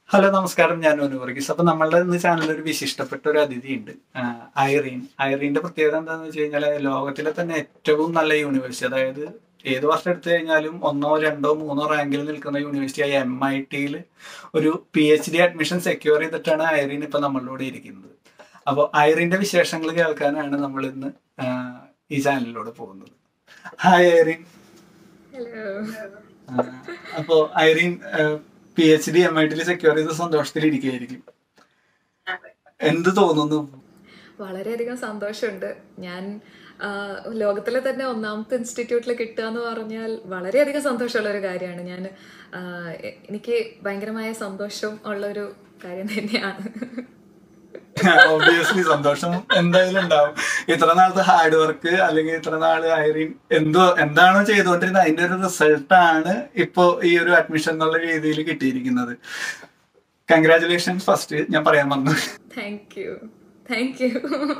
hello നമസ്കാരം ഞാൻ അനു വർഗീസ് അപ്പൊ നമ്മളുടെ ഇന്ന് ചാനലിൽ ഒരു വിശിഷ്ടപ്പെട്ട ഒരു അതിഥി ഉണ്ട് ഐറീൻ ഐറീന്റെ പ്രത്യേകത എന്താണെന്ന് വെച്ച് കഴിഞ്ഞാൽ ലോകത്തിലെ തന്നെ ഏറ്റവും നല്ല യൂണിവേഴ്സിറ്റി അതായത് ഏത് വർഷം എടുത്തു കഴിഞ്ഞാലും ഒന്നോ രണ്ടോ മൂന്നോ റാങ്കിൽ നിൽക്കുന്ന യൂണിവേഴ്സിറ്റി ആയ എം ഐ ടിയിൽ ഒരു P H D admission secure ചെയ്തിട്ടാണ് ഐറീൻ ഇപ്പൊ നമ്മളുടെ കൂടെ ഇരിക്കുന്നത് അപ്പോൾ ഐറിന്റെ വിശേഷങ്ങൾ കേൾക്കാനാണ് നമ്മൾ ഇന്ന് ഈ ചാനലിലൂടെ പോകുന്നത് ഹായ് ഐറിൻ ഹലോ അപ്പോൾ Irene P H D M I ടിയിൽ സെക്യൂർ ചെയ്ത സന്തോഷത്തിൽ ഇരിക്കുകയായിരിക്കും എന്ത് തോന്നുന്നു വളരെയധികം സന്തോഷമുണ്ട് ഞാൻ ആ, ലോകത്തിലെ തന്നെ ഒന്നാമത്തെ ഇൻസ്റ്റിറ്റ്യൂട്ടിൽ കിട്ടുക എന്ന് പറഞ്ഞാൽ വളരെയധികം സന്തോഷമുള്ള ഒരു കാര്യമാണ് ഞാൻ ആ, എ- എനിക്ക് ഭയങ്കരമായ സന്തോഷം ഉള്ള ഒരു കാര്യം തന്നെയാണ് ഓബിയസ്ലി സന്തോഷം എന്തായാലും ഉണ്ടാവും ഇത്ര നാളത്തെ ഹാർഡ് വർക്ക് അല്ലെങ്കിൽ ഇത്ര നാള് ഐറിൻ എന്തോ എന്താണോ ചെയ്തുകൊണ്ടിരുന്നത് അതിന്റെ ഒരു റിസൾട്ട് ആണ് ഇപ്പോ ഈ ഒരു അഡ്മിഷൻ എന്നുള്ള രീതിയിൽ കിട്ടിയിരിക്കുന്നത് കൺഗ്രാചുലേഷൻസ് ഫസ്റ്റ് ഞാൻ പറയാൻ വന്നു താങ്ക് യു താങ്ക് യു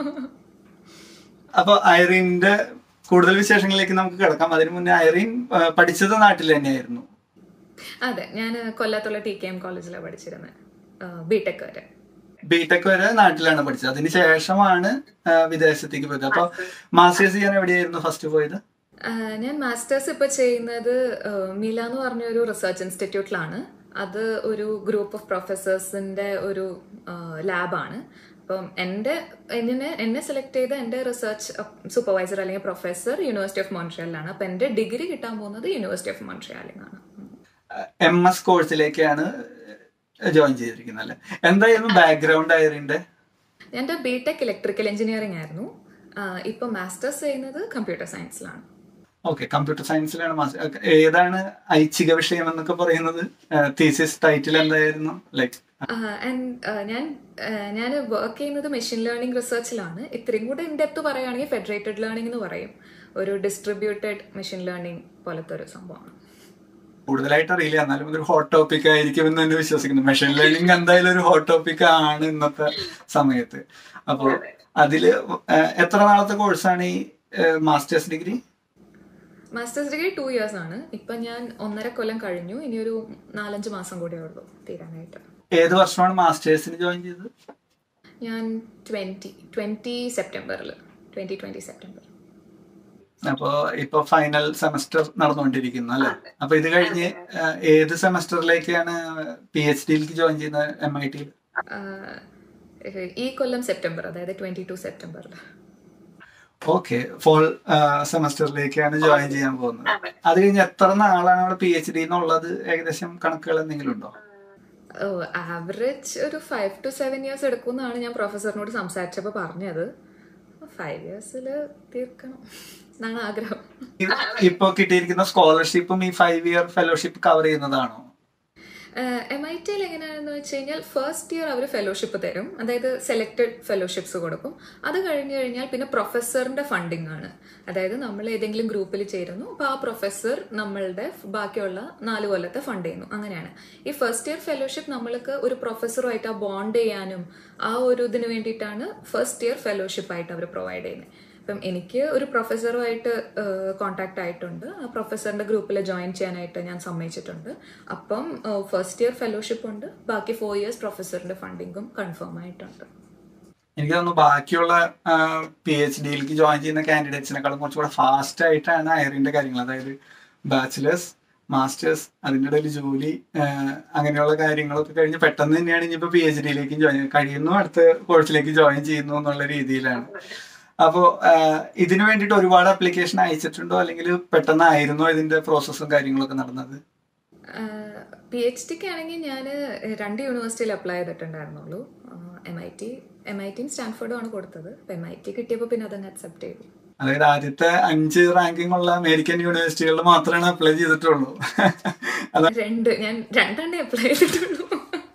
അപ്പൊ ഐറിന്റെ കൂടുതൽ വിശേഷങ്ങളിലേക്ക് നമുക്ക് കിടക്കാം അതിനു മുന്നേ ഐറിൻ ആ, പഠിച്ചത് നാട്ടിൽ തന്നെയായിരുന്നു അതെ ഞാൻ കൊല്ലത്തുള്ള ടി കെ എം കോളേജിലാണ് പഠിച്ചിരുന്നത് ബിടെക് വരെ ബിടെക് വരെ നാട്ടിലാണ് പഠിച്ചത് അതിന് ശേഷമാണ് ആ, വിദേശത്തേക്ക് പോയത് അപ്പൊ മാസ്റ്റേഴ്സ് ചെയ്യാൻ എവിടെയായിരുന്നു ഫസ്റ്റ് പോയത് ആ, ഞാൻ മാസ്റ്റേഴ്സ് ഇപ്പോൾ ചെയ്യുന്നത് ആ, മില എന്ന് പറഞ്ഞ ഒരു റിസർച്ച് ഇൻസ്റ്റിറ്റ്യൂട്ടിലാണ് അത് ഒരു ഗ്രൂപ്പ് ഓഫ് പ്രൊഫസേഴ്സിന്റെ ഒരു ലാബാണ് അപ്പം എൻ്റെ എന്നെ എന്നെ സെലക്ട് ചെയ്ത എൻ്റെ റിസർച്ച് സൂപ്പർവൈസർ അല്ലെങ്കിൽ പ്രൊഫസർ യൂണിവേഴ്സിറ്റി ഓഫ് മോൺട്രിയലിലാണ് അപ്പം എൻ്റെ ഡിഗ്രി കിട്ടാൻ പോകുന്നത് യൂണിവേഴ്സിറ്റി ഓഫ് മോൺട്രിയാലിനാണ് എം എസ് കോഴ്സിലേക്കാണ് ജോയിൻ ചെയ്തിരിക്കുന്നത് അല്ലെ എന്തായിരുന്നു ബാക്ക്ഗ്രൗണ്ട് ഐറിന്റെ എൻ്റെ ബി ടെക് ഇലക്ട്രിക്കൽ എഞ്ചിനീയറിംഗ് ആയിരുന്നു ഇപ്പം മാസ്റ്റേഴ്സ് ചെയ്യുന്നത് കമ്പ്യൂട്ടർ സയൻസിലാണ് ഓക്കെ കമ്പ്യൂട്ടർ സയൻസിലാണ് മാസ്റ്റർ ഏതാണ് ഐച്ഛിക വിഷയം എന്നൊക്കെ പറയുന്നത് തീസിസ് ടൈറ്റിൽ എന്തായിരുന്നു ലൈക്ക് ആൻഡ് ഞാൻ ഞാൻ വർക്ക് ചെയ്യുന്നത് മെഷീൻ ലേണിംഗ് റിസർച്ചിലാണ് ഇത്രയും കൂടെ ഇൻ ഡെപ്ത് പറയുകയാണെങ്കിൽ ഫെഡറേറ്റഡ് ലേണിംഗ് എന്ന് പറയും ഒരു ഡിസ്ട്രിബ്യൂട്ടഡ് മെഷീൻ ലേണിംഗ് പോലത്തെ ഒരു സംഭവമാണ് കൂടുതലായിട്ട് അറിയില്ല എന്നാലും ഇതൊരു ഹോട്ട് ടോപ്പിക് ആയിരിക്കും എന്ന് തന്നെ വിശ്വസിക്കുന്നു മെഷീൻ ലേണിംഗ് എന്തായാലും ഒരു ഹോട്ട് ടോപ്പിക് ആണ് ഇന്നത്തെ സമയത്ത് അപ്പോൾ അതില് ഏഹ്, എത്ര നാളത്തെ കോഴ്സാണ് ഈ masters degree masters degree two years ആണ് ഇപ്പം ഞാൻ ഒന്നര കൊല്ലം കഴിഞ്ഞു ഇനി ഒരു നാലഞ്ച് മാസം കൂടിയേ ഉള്ളൂ തീരാനായിട്ട് ഏത് വർഷമാണ് മാസ്റ്റേഴ്സിന് ജോയിൻ ചെയ്തത് ഞാൻ ട്വൻറ്റി ട്വൻറ്റി സെപ്റ്റംബറിൽ ട്വൻറ്റി ട്വൻറ്റി സെപ്റ്റംബർ അപ്പോ ഇപ്പൊ ഫൈനൽ സെമസ്റ്റർ നടന്നുകൊണ്ടിരിക്കുന്നു അല്ലെ അപ്പൊ ഇത് കഴിഞ്ഞ് ഏഹ്, ഏത് സെമസ്റ്ററിലേക്കാണ് പി എച്ച് ഡിയിലേക്ക് ജോയിൻ ചെയ്യുന്നത് എം ഐ ടിയിൽ ഈ കൊല്ലം സെപ്റ്റംബർ അതായത് ട്വൻറ്റി ടു സെപ്റ്റംബറിൽ ഓക്കെ ഫോൾ സെമസ്റ്ററിലേക്കാണ് ജോയിൻ ചെയ്യാൻ പോകുന്നത് അത് കഴിഞ്ഞ് എത്ര നാളാണ് അവിടെ പി എച്ച് ഡി എന്നുള്ളത് ഏകദേശം കണക്കുകൾ എന്തെങ്കിലും ഉണ്ടോ ആവറേജ് ഒരു ഫൈവ് ടു സെവൻ ഇയേഴ്സ് എടുക്കുമെന്നാണ് ഞാൻ പ്രൊഫസറിനോട് സംസാരിച്ചപ്പോൾ പറഞ്ഞത് ഫൈവ് ഇയേഴ്സിൽ തീർക്കണം എന്നാണ് ആഗ്രഹം ഇ- ഇപ്പൊ കിട്ടിയിരിക്കുന്ന സ്കോളർഷിപ്പും ഈ ഫൈവ് ഇയർ ഫെലോഷിപ്പ് കവർ ചെയ്യുന്നതാണോ എം ഐ ടിയിൽ എങ്ങനെയാണെന്ന് വെച്ച് കഴിഞ്ഞാൽ ഫസ്റ്റ് ഇയർ അവർ ഫെലോഷിപ്പ് തരും അതായത് സെലക്റ്റഡ് ഫെലോഷിപ്സ് കൊടുക്കും അത് കഴിഞ്ഞ് കഴിഞ്ഞാൽ പിന്നെ പ്രൊഫസറിന്റെ ഫണ്ടിങ് ആണ് അതായത് നമ്മൾ ഏതെങ്കിലും ഗ്രൂപ്പിൽ ചേരുന്നു അപ്പോൾ ആ പ്രൊഫസർ നമ്മളുടെ ബാക്കിയുള്ള നാല് കൊല്ലത്തെ ഫണ്ട് ചെയ്യുന്നു അങ്ങനെയാണ് ഈ ഫസ്റ്റ് ഇയർ ഫെലോഷിപ്പ് നമ്മൾക്ക് ഒരു പ്രൊഫസറുമായിട്ട് ആ ബോണ്ട് ചെയ്യാനും ആ ഒരു ഇതിന് വേണ്ടിയിട്ടാണ് ഫസ്റ്റ് ഇയർ ഫെലോഷിപ്പ് ആയിട്ട് അവർ പ്രൊവൈഡ് ചെയ്യുന്നത് അപ്പം എനിക്ക് ഒരു പ്രൊഫസറുമായിട്ട് കോണ്ടാക്ട് ആയിട്ടുണ്ട് ആ പ്രൊഫസറിന്റെ ഗ്രൂപ്പിൽ ജോയിൻ ചെയ്യാനായിട്ട് ഞാൻ സമ്മതിച്ചിട്ടുണ്ട് അപ്പം ഫസ്റ്റ് ഇയർ ഫെലോഷിപ്പ് ഉണ്ട് ബാക്കി ഫോർ ഇയേഴ്സ് പ്രൊഫസറിന്റെ ഫണ്ടിങ്ങും കൺഫേം ആയിട്ടുണ്ട് എനിക്ക് തോന്നുന്നു ബാക്കിയുള്ള പി എച്ച് ഡിയിലേക്ക് ജോയിൻ ചെയ്യുന്ന കാൻഡിഡേറ്റ്സിനെക്കാളും കുറച്ചുകൂടെ ഫാസ്റ്റ് ആയിട്ടാണ് ഐറിന്റെ കാര്യങ്ങൾ അതായത് ബാച്ചിലേഴ്സ് മാസ്റ്റേഴ്സ് അതിൻ്റെ ഇടയിൽ ജോലി ആഹ് അങ്ങനെയുള്ള കാര്യങ്ങളൊക്കെ കഴിഞ്ഞ് പെട്ടെന്ന് തന്നെയാണ് ഇനിയിപ്പോൾ പി എച്ച് ഡിയിലേക്കും ജോയിൻ കഴിയുന്നു അടുത്ത കോഴ്സിലേക്ക് ജോയിൻ ചെയ്യുന്നു എന്നുള്ള രീതിയിലാണ് അപ്പോൾ ഇതിനു വേണ്ടിയിട്ട് ഒരുപാട് ആപ്ലിക്കേഷൻ അയച്ചിട്ടുണ്ടോ അല്ലെങ്കിൽ പെട്ടെന്നായിരുന്നോ ഇതിന്റെ പ്രോസസ്സും കാര്യങ്ങളൊക്കെ നടന്നത് പി എച്ച് ഡിക്ക് ആണെങ്കിൽ ഞാൻ രണ്ട് യൂണിവേഴ്സിറ്റിയിൽ അപ്ലൈ ചെയ്തിട്ടുണ്ടായിരുന്നുള്ളൂ M I T M I ടിയും സ്റ്റാൻഫോർഡും ആണ് കൊടുത്തത് അപ്പം എം ഐ ടി കിട്ടിയപ്പോൾ പിന്നെ അതങ്ങ് അക്സെപ്റ്റ് ചെയ്തു അതായത് ആദ്യത്തെ അഞ്ച് റാങ്കിങ് ഉള്ള അമേരിക്കൻ യൂണിവേഴ്സിറ്റികളിൽ മാത്രമാണ് അപ്ലൈ ചെയ്തിട്ടുള്ളൂ അതാ രണ്ട് ഞാൻ രണ്ടെണ്ണേ അപ്ലൈ ചെയ്തിട്ടുള്ളൂ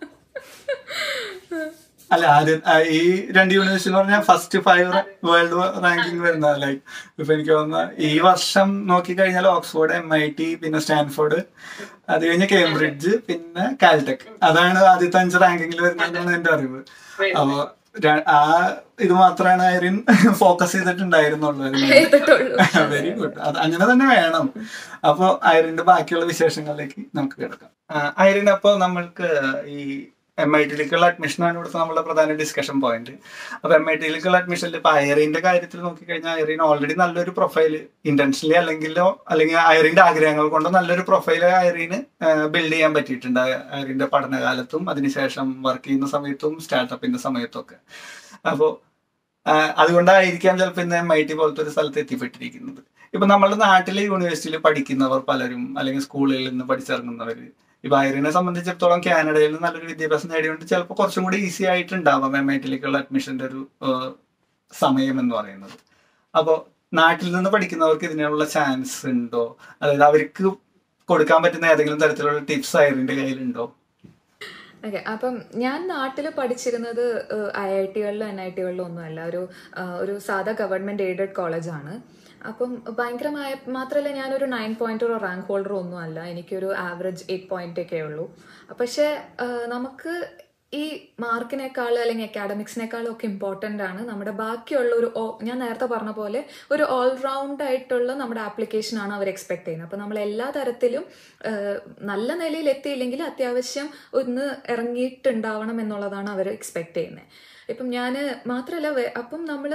അല്ല ആദ്യം ആ, ഈ രണ്ട് യൂണിവേഴ്സിറ്റി എന്ന് പറഞ്ഞാൽ ഫസ്റ്റ് ഫൈവ് വേൾഡ് റാങ്കിങ് വരുന്ന ലൈക്ക് ഇപ്പൊ എനിക്ക് തോന്നുന്ന ഈ വർഷം നോക്കിക്കഴിഞ്ഞാൽ ഓക്സ്ഫോർഡ് എം ഐ ടി പിന്നെ സ്റ്റാൻഫോർഡ് അത് കഴിഞ്ഞ് കേംബ്രിഡ്ജ് പിന്നെ കാൽടെക് അതാണ് ആദ്യത്തെ അഞ്ച് റാങ്കിങ്ങിൽ വരുന്നതെന്നാണ് എന്റെ അറിവ് അപ്പൊ ര- ആ ഇത് മാത്രമാണ് ഐറിൻ ഫോക്കസ് ചെയ്തിട്ടുണ്ടായിരുന്നുള്ളൂ അതിന് ചെയ്തിട്ടുള്ളൂ വെരി ഗുഡ് അത് അങ്ങനെ തന്നെ വേണം അപ്പൊ ഐറിന്റെ ബാക്കിയുള്ള വിശേഷങ്ങളിലേക്ക് നമുക്ക് കിടക്കാം ഐറിൻ അപ്പൊ നമ്മൾക്ക് ഈ എം ഐ ടിയിലേക്കുള്ള അഡ്മിഷനാണ് ഇവിടുത്തെ നമ്മുടെ പ്രധാന ഡിസ്കഷൻ പോയിന്റ് അപ്പൊ എം ഐ ടിയിലേക്കുള്ള അഡ്മിഷനിൽ ഇപ്പൊ അയറിന്റെ കാര്യത്തിൽ നോക്കിക്കഴിഞ്ഞാൽ അയറിന് ഓൾറെഡി നല്ലൊരു പ്രൊഫൈൽ ഇന്റൻഷനലി അല്ലെങ്കിലോ അല്ലെങ്കിൽ അയറിന്റെ ആഗ്രഹങ്ങൾ കൊണ്ടോ നല്ലൊരു പ്രൊഫൈൽ അയറിന് ബിൽഡ് ചെയ്യാൻ പറ്റിയിട്ടുണ്ട് അയറിന്റെ പഠനകാലത്തും അതിനുശേഷം വർക്ക് ചെയ്യുന്ന സമയത്തും സ്റ്റാർട്ടപ്പിന്റെ സമയത്തും ഒക്കെ അപ്പോൾ അതുകൊണ്ടായിരിക്കാം ചിലപ്പോൾ ഇന്ന് എം ഐ ടി പോലത്തെ ഒരു സ്ഥലത്ത് എത്തിപ്പെട്ടിരിക്കുന്നത് ഇപ്പൊ നമ്മുടെ നാട്ടിലെ യൂണിവേഴ്സിറ്റിയിൽ പഠിക്കുന്നവർ പലരും അല്ലെങ്കിൽ സ്കൂളിൽ നിന്ന് പഠിച്ചിറങ്ങുന്നവർ ഇപ്പൊ ഐറിനെ സംബന്ധിച്ചിടത്തോളം കാനഡയിൽ നിന്ന് നല്ലൊരു വിദ്യാഭ്യാസം നേടിയോണ്ട് ചിലപ്പോൾ കുറച്ചും കൂടി ഈസി ആയിട്ടുണ്ടാവാം എം ഐ ടിയിലേക്കുള്ള അഡ്മിഷന്റെ ഒരു ഏഹ്, സമയം എന്ന് പറയുന്നത് അപ്പോൾ നാട്ടിൽ നിന്ന് പഠിക്കുന്നവർക്ക് ഇതിനുള്ള ചാൻസ് ഉണ്ടോ അതായത് അവർക്ക് കൊടുക്കാൻ പറ്റുന്ന ഏതെങ്കിലും തരത്തിലുള്ള ടിപ്സ് ഐറിന്റെ കയ്യിലുണ്ടോ ഓക്കെ അപ്പം ഞാൻ നാട്ടിൽ പഠിച്ചിരുന്നത് ഐ ഐ ടികളിലും എൻ ഐ ടികളിലും ഒന്നുമല്ല ഒരു ആ, ഒരു സാധാ ഗവൺമെന്റ് എയ്ഡഡ് കോളേജാണ് അപ്പം ഭയങ്കരമായ മാത്രമല്ല ഞാനൊരു നയൻ പോയിന്ററോ റാങ്ക് ഹോൾഡറോ ഒന്നും അല്ല എനിക്കൊരു ആവറേജ് എയ്റ്റ് പോയിന്റ് ഒക്കെ ഉള്ളൂ പക്ഷേ ആ, നമുക്ക് ഈ മാർക്കിനേക്കാൾ അല്ലെങ്കിൽ അക്കാഡമിക്സിനേക്കാളും ഒക്കെ ഇമ്പോർട്ടൻ്റ് ആണ് നമ്മുടെ ബാക്കിയുള്ള ഒരു ഓ- ഞാൻ നേരത്തെ പറഞ്ഞ പോലെ ഒരു ഓൾറൗണ്ട് ആയിട്ടുള്ള നമ്മുടെ ആപ്ലിക്കേഷൻ ആണ് അവർ എക്സ്പെക്ട് ചെയ്യുന്നത് അപ്പം നമ്മൾ എല്ലാ തരത്തിലും ആ, നല്ല നിലയിൽ എത്തിയില്ലെങ്കിൽ അത്യാവശ്യം ഒന്ന് ഇറങ്ങിയിട്ടുണ്ടാവണം എന്നുള്ളതാണ് അവർ എക്സ്പെക്ട് ചെയ്യുന്നത് ഇപ്പം ഞാൻ മാത്രമല്ല വേ- അപ്പം നമ്മൾ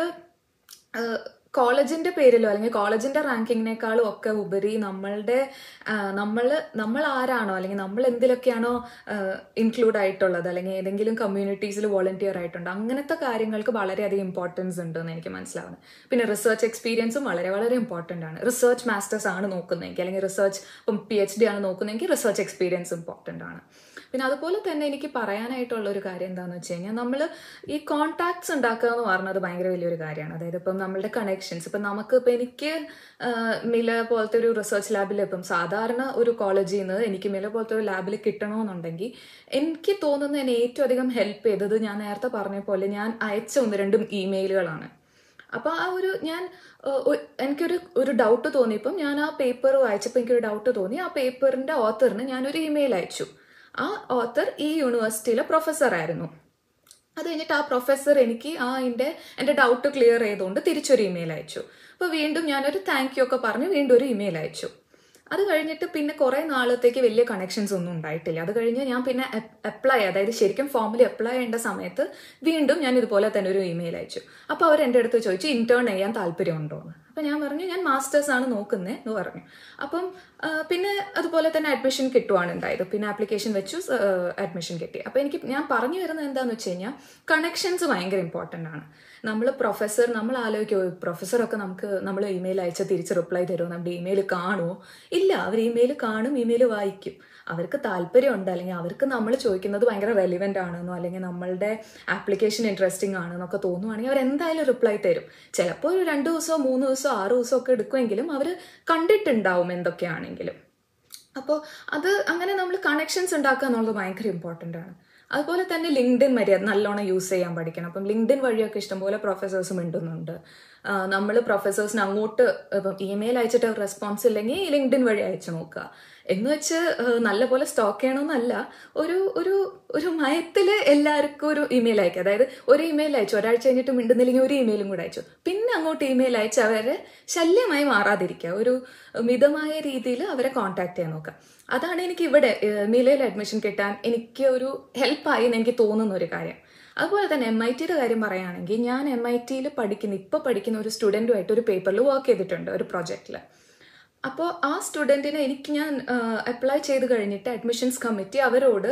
കോളേജിന്റെ പേരിലോ അല്ലെങ്കിൽ കോളേജിന്റെ റാങ്കിങ്ങിനേക്കാളും ഒക്കെ ഉപരി നമ്മളുടെ നമ്മൾ നമ്മൾ ആരാണോ അല്ലെങ്കിൽ നമ്മൾ എന്തിലൊക്കെയാണോ ഇൻക്ലൂഡ് ആയിട്ടുള്ളത് അല്ലെങ്കിൽ ഏതെങ്കിലും കമ്മ്യൂണിറ്റീസിൽ വോളണ്ടിയർ ആയിട്ടുണ്ട് അങ്ങനത്തെ കാര്യങ്ങൾക്ക് വളരെയധികം ഇമ്പോർട്ടൻസ് ഉണ്ട് എന്ന് എനിക്ക് മനസ്സിലാവുന്നത് പിന്നെ റിസർച്ച് എക്സ്പീരിയൻസും വളരെ വളരെ ഇമ്പോർട്ടൻ്റ് ആണ് റിസർച്ച് മാസ്റ്റേഴ്സ് ആണ് നോക്കുന്നതെങ്കിൽ അല്ലെങ്കിൽ റിസർച്ച് ഇപ്പം പി എച്ച് ഡി ആണ് നോക്കുന്നതെങ്കിൽ റിസർച്ച് എക്സ്പീരിയൻസ് ഇമ്പോർട്ടൻ്റ് ആണ് പിന്നെ അതുപോലെ തന്നെ എനിക്ക് പറയാനായിട്ടുള്ള ഒരു കാര്യം എന്താണെന്ന് വെച്ച് കഴിഞ്ഞാൽ നമ്മൾ ഈ കോൺടാക്ട്സ് ഉണ്ടാക്കുക എന്ന് പറഞ്ഞത് ഭയങ്കര വലിയൊരു കാര്യമാണ് അതായത് ഇപ്പം നമ്മളുടെ കണക്ഷൻസ് ഇപ്പം നമുക്ക് ഇപ്പം എനിക്ക് ആ, മില പോലത്തെ ഒരു റിസർച്ച് ലാബിൽ ഇപ്പം സാധാരണ ഒരു കോളേജിൽ നിന്ന് എനിക്ക് മില പോലത്തെ ഒരു ലാബിൽ കിട്ടണമെന്നുണ്ടെങ്കിൽ എനിക്ക് തോന്നുന്ന എന്നെ ഏറ്റവും അധികം ഹെൽപ്പ് ചെയ്തത് ഞാൻ നേരത്തെ പറഞ്ഞ പോലെ ഞാൻ അയച്ച ഒന്ന് രണ്ടും ഇമെയിലുകളാണ് അപ്പോൾ ആ ഒരു ഞാൻ ഏഹ്, ഒ- എനിക്കൊരു ഒരു ഡൗട്ട് തോന്നിയപ്പം ഞാൻ ആ പേപ്പർ വായിച്ചപ്പോൾ എനിക്കൊരു ഡൗട്ട് തോന്നി ആ പേപ്പറിന്റെ ഓത്തറിന് ഞാനൊരു ഇമെയിൽ അയച്ചു ആ ഓത്തർ ഈ യൂണിവേഴ്സിറ്റിയിലെ പ്രൊഫസറായിരുന്നു അത് കഴിഞ്ഞിട്ട് ആ പ്രൊഫസർ എനിക്ക് ആ എൻ്റെ എൻ്റെ ഡൗട്ട് ക്ലിയർ ചെയ്തുകൊണ്ട് തിരിച്ചൊരു ഇമെയിൽ അയച്ചു അപ്പോൾ വീണ്ടും ഞാനൊരു താങ്ക് യു ഒക്കെ പറഞ്ഞ് വീണ്ടും ഒരു ഇമെയിൽ അയച്ചു അത് കഴിഞ്ഞിട്ട് പിന്നെ കുറേ നാളത്തേക്ക് വലിയ കണക്ഷൻസ് ഒന്നും ഉണ്ടായിട്ടില്ല അത് കഴിഞ്ഞ് ഞാൻ പിന്നെ അപ്ലൈ അതായത് ശരിക്കും ഫോമിൽ അപ്ലൈ ചെയ്യേണ്ട സമയത്ത് വീണ്ടും ഞാൻ ഇതുപോലെ തന്നെ ഒരു ഇമെയിൽ അയച്ചു അപ്പോൾ അവർ എൻ്റെ അടുത്ത് ചോദിച്ചു ഇന്റേൺ ചെയ്യാൻ താല്പര്യമുണ്ടോ എന്ന് അപ്പം ഞാൻ പറഞ്ഞു ഞാൻ മാസ്റ്റേഴ്സ് ആണ് നോക്കുന്നത് എന്ന് പറഞ്ഞു അപ്പം ആ, പിന്നെ അതുപോലെ തന്നെ അഡ്മിഷൻ കിട്ടുവാണ് ഉണ്ടായത് പിന്നെ ആപ്ലിക്കേഷൻ വെച്ചു അഡ്മിഷൻ കിട്ടി അപ്പോൾ എനിക്ക് ഞാൻ പറഞ്ഞു വരുന്നത് എന്താണെന്ന് വെച്ച് കഴിഞ്ഞാൽ കണക്ഷൻസ് ഭയങ്കര ഇമ്പോർട്ടൻ്റ് ആണ് നമ്മൾ പ്രൊഫസർ നമ്മൾ ആലോചിക്കുമോ പ്രൊഫസറൊക്കെ നമുക്ക് നമ്മൾ ഇമെയിൽ അയച്ചാൽ തിരിച്ച് റിപ്ലൈ തരുമോ നമ്മുടെ ഇമെയിൽ കാണുമോ ഇല്ല അവർ ഇമെയിൽ കാണും ഇമെയിൽ വായിക്കും അവർക്ക് താല്പര്യമുണ്ട് അല്ലെങ്കിൽ അവർക്ക് നമ്മൾ ചോദിക്കുന്നത് ഭയങ്കര റെലിവെൻ്റ് ആണെന്നോ അല്ലെങ്കിൽ നമ്മളുടെ ആപ്ലിക്കേഷൻ ഇൻട്രസ്റ്റിംഗ് ആണെന്നൊക്കെ തോന്നുവാണെങ്കിൽ അവർ എന്തായാലും റിപ്ലൈ തരും ചിലപ്പോൾ ഒരു രണ്ട് ദിവസമോ മൂന്ന് ദിവസമോ ആറ് ദിവസമോ ഒക്കെ എടുക്കുമെങ്കിലും അവർ കണ്ടിട്ടുണ്ടാവും എന്തൊക്കെയാണെങ്കിലും അപ്പോൾ അത് അങ്ങനെ നമ്മൾ കണക്ഷൻസ് ഉണ്ടാക്കുക എന്നുള്ളത് ഭയങ്കര ഇമ്പോർട്ടൻ്റ് ആണ് അതുപോലെ തന്നെ ലിങ്ക്ഡിൻ മര്യാദ നല്ലോണം യൂസ് ചെയ്യാൻ പഠിക്കണം അപ്പം ലിങ്ക്ഡിൻ വഴിയൊക്കെ ഇഷ്ടംപോലെ പ്രൊഫസേഴ്സ് മിണ്ടുന്നുണ്ട് നമ്മൾ പ്രൊഫസേഴ്സിന് അങ്ങോട്ട് ഇപ്പം ഇമെയിൽ അയച്ചിട്ട് റെസ്പോൺസ് ഇല്ലെങ്കിൽ ലിങ്ക്ഡിൻ വഴി അയച്ചു നോക്കുക എന്ന് വെച്ച് ഏഹ്, നല്ലപോലെ സ്റ്റോക്ക് ചെയ്യണമെന്നല്ല ഒരു ഒരു ഒരു മയത്തിൽ എല്ലാവർക്കും ഒരു ഇമെയിൽ അയക്കുക അതായത് ഒരു ഇമെയിൽ അയച്ചു ഒരാഴ്ച കഴിഞ്ഞിട്ട് മിണ്ടുന്നില്ലെങ്കിൽ ഒരു ഇമെയിലും കൂടെ അയച്ചു പിന്നെ അങ്ങോട്ട് ഇമെയിൽ അയച്ച് അവരെ ശല്യമായി മാറാതിരിക്കുക ഒരു മിതമായ രീതിയിൽ അവരെ കോൺടാക്ട് ചെയ്യാൻ നോക്കുക അതാണ് എനിക്ക് ഇവിടെ മിലയിൽ അഡ്മിഷൻ കിട്ടാൻ എനിക്ക് ഒരു ഹെൽപ്പായി എന്ന് എനിക്ക് തോന്നുന്ന ഒരു കാര്യം അതുപോലെ തന്നെ എം ഐ ടിയുടെ കാര്യം പറയുകയാണെങ്കിൽ ഞാൻ എം ഐ ടിയിൽ പഠിക്കുന്ന ഇപ്പോൾ പഠിക്കുന്ന ഒരു സ്റ്റുഡൻറ്റുമായിട്ട് ഒരു പേപ്പറിൽ വർക്ക് ചെയ്തിട്ടുണ്ട് ഒരു പ്രൊജക്റ്റിൽ അപ്പോൾ ആ സ്റ്റുഡൻറ്റിനെ എനിക്ക് ഞാൻ അപ്ലൈ ചെയ്ത് കഴിഞ്ഞിട്ട് അഡ്മിഷൻസ് കമ്മിറ്റി അവരോട്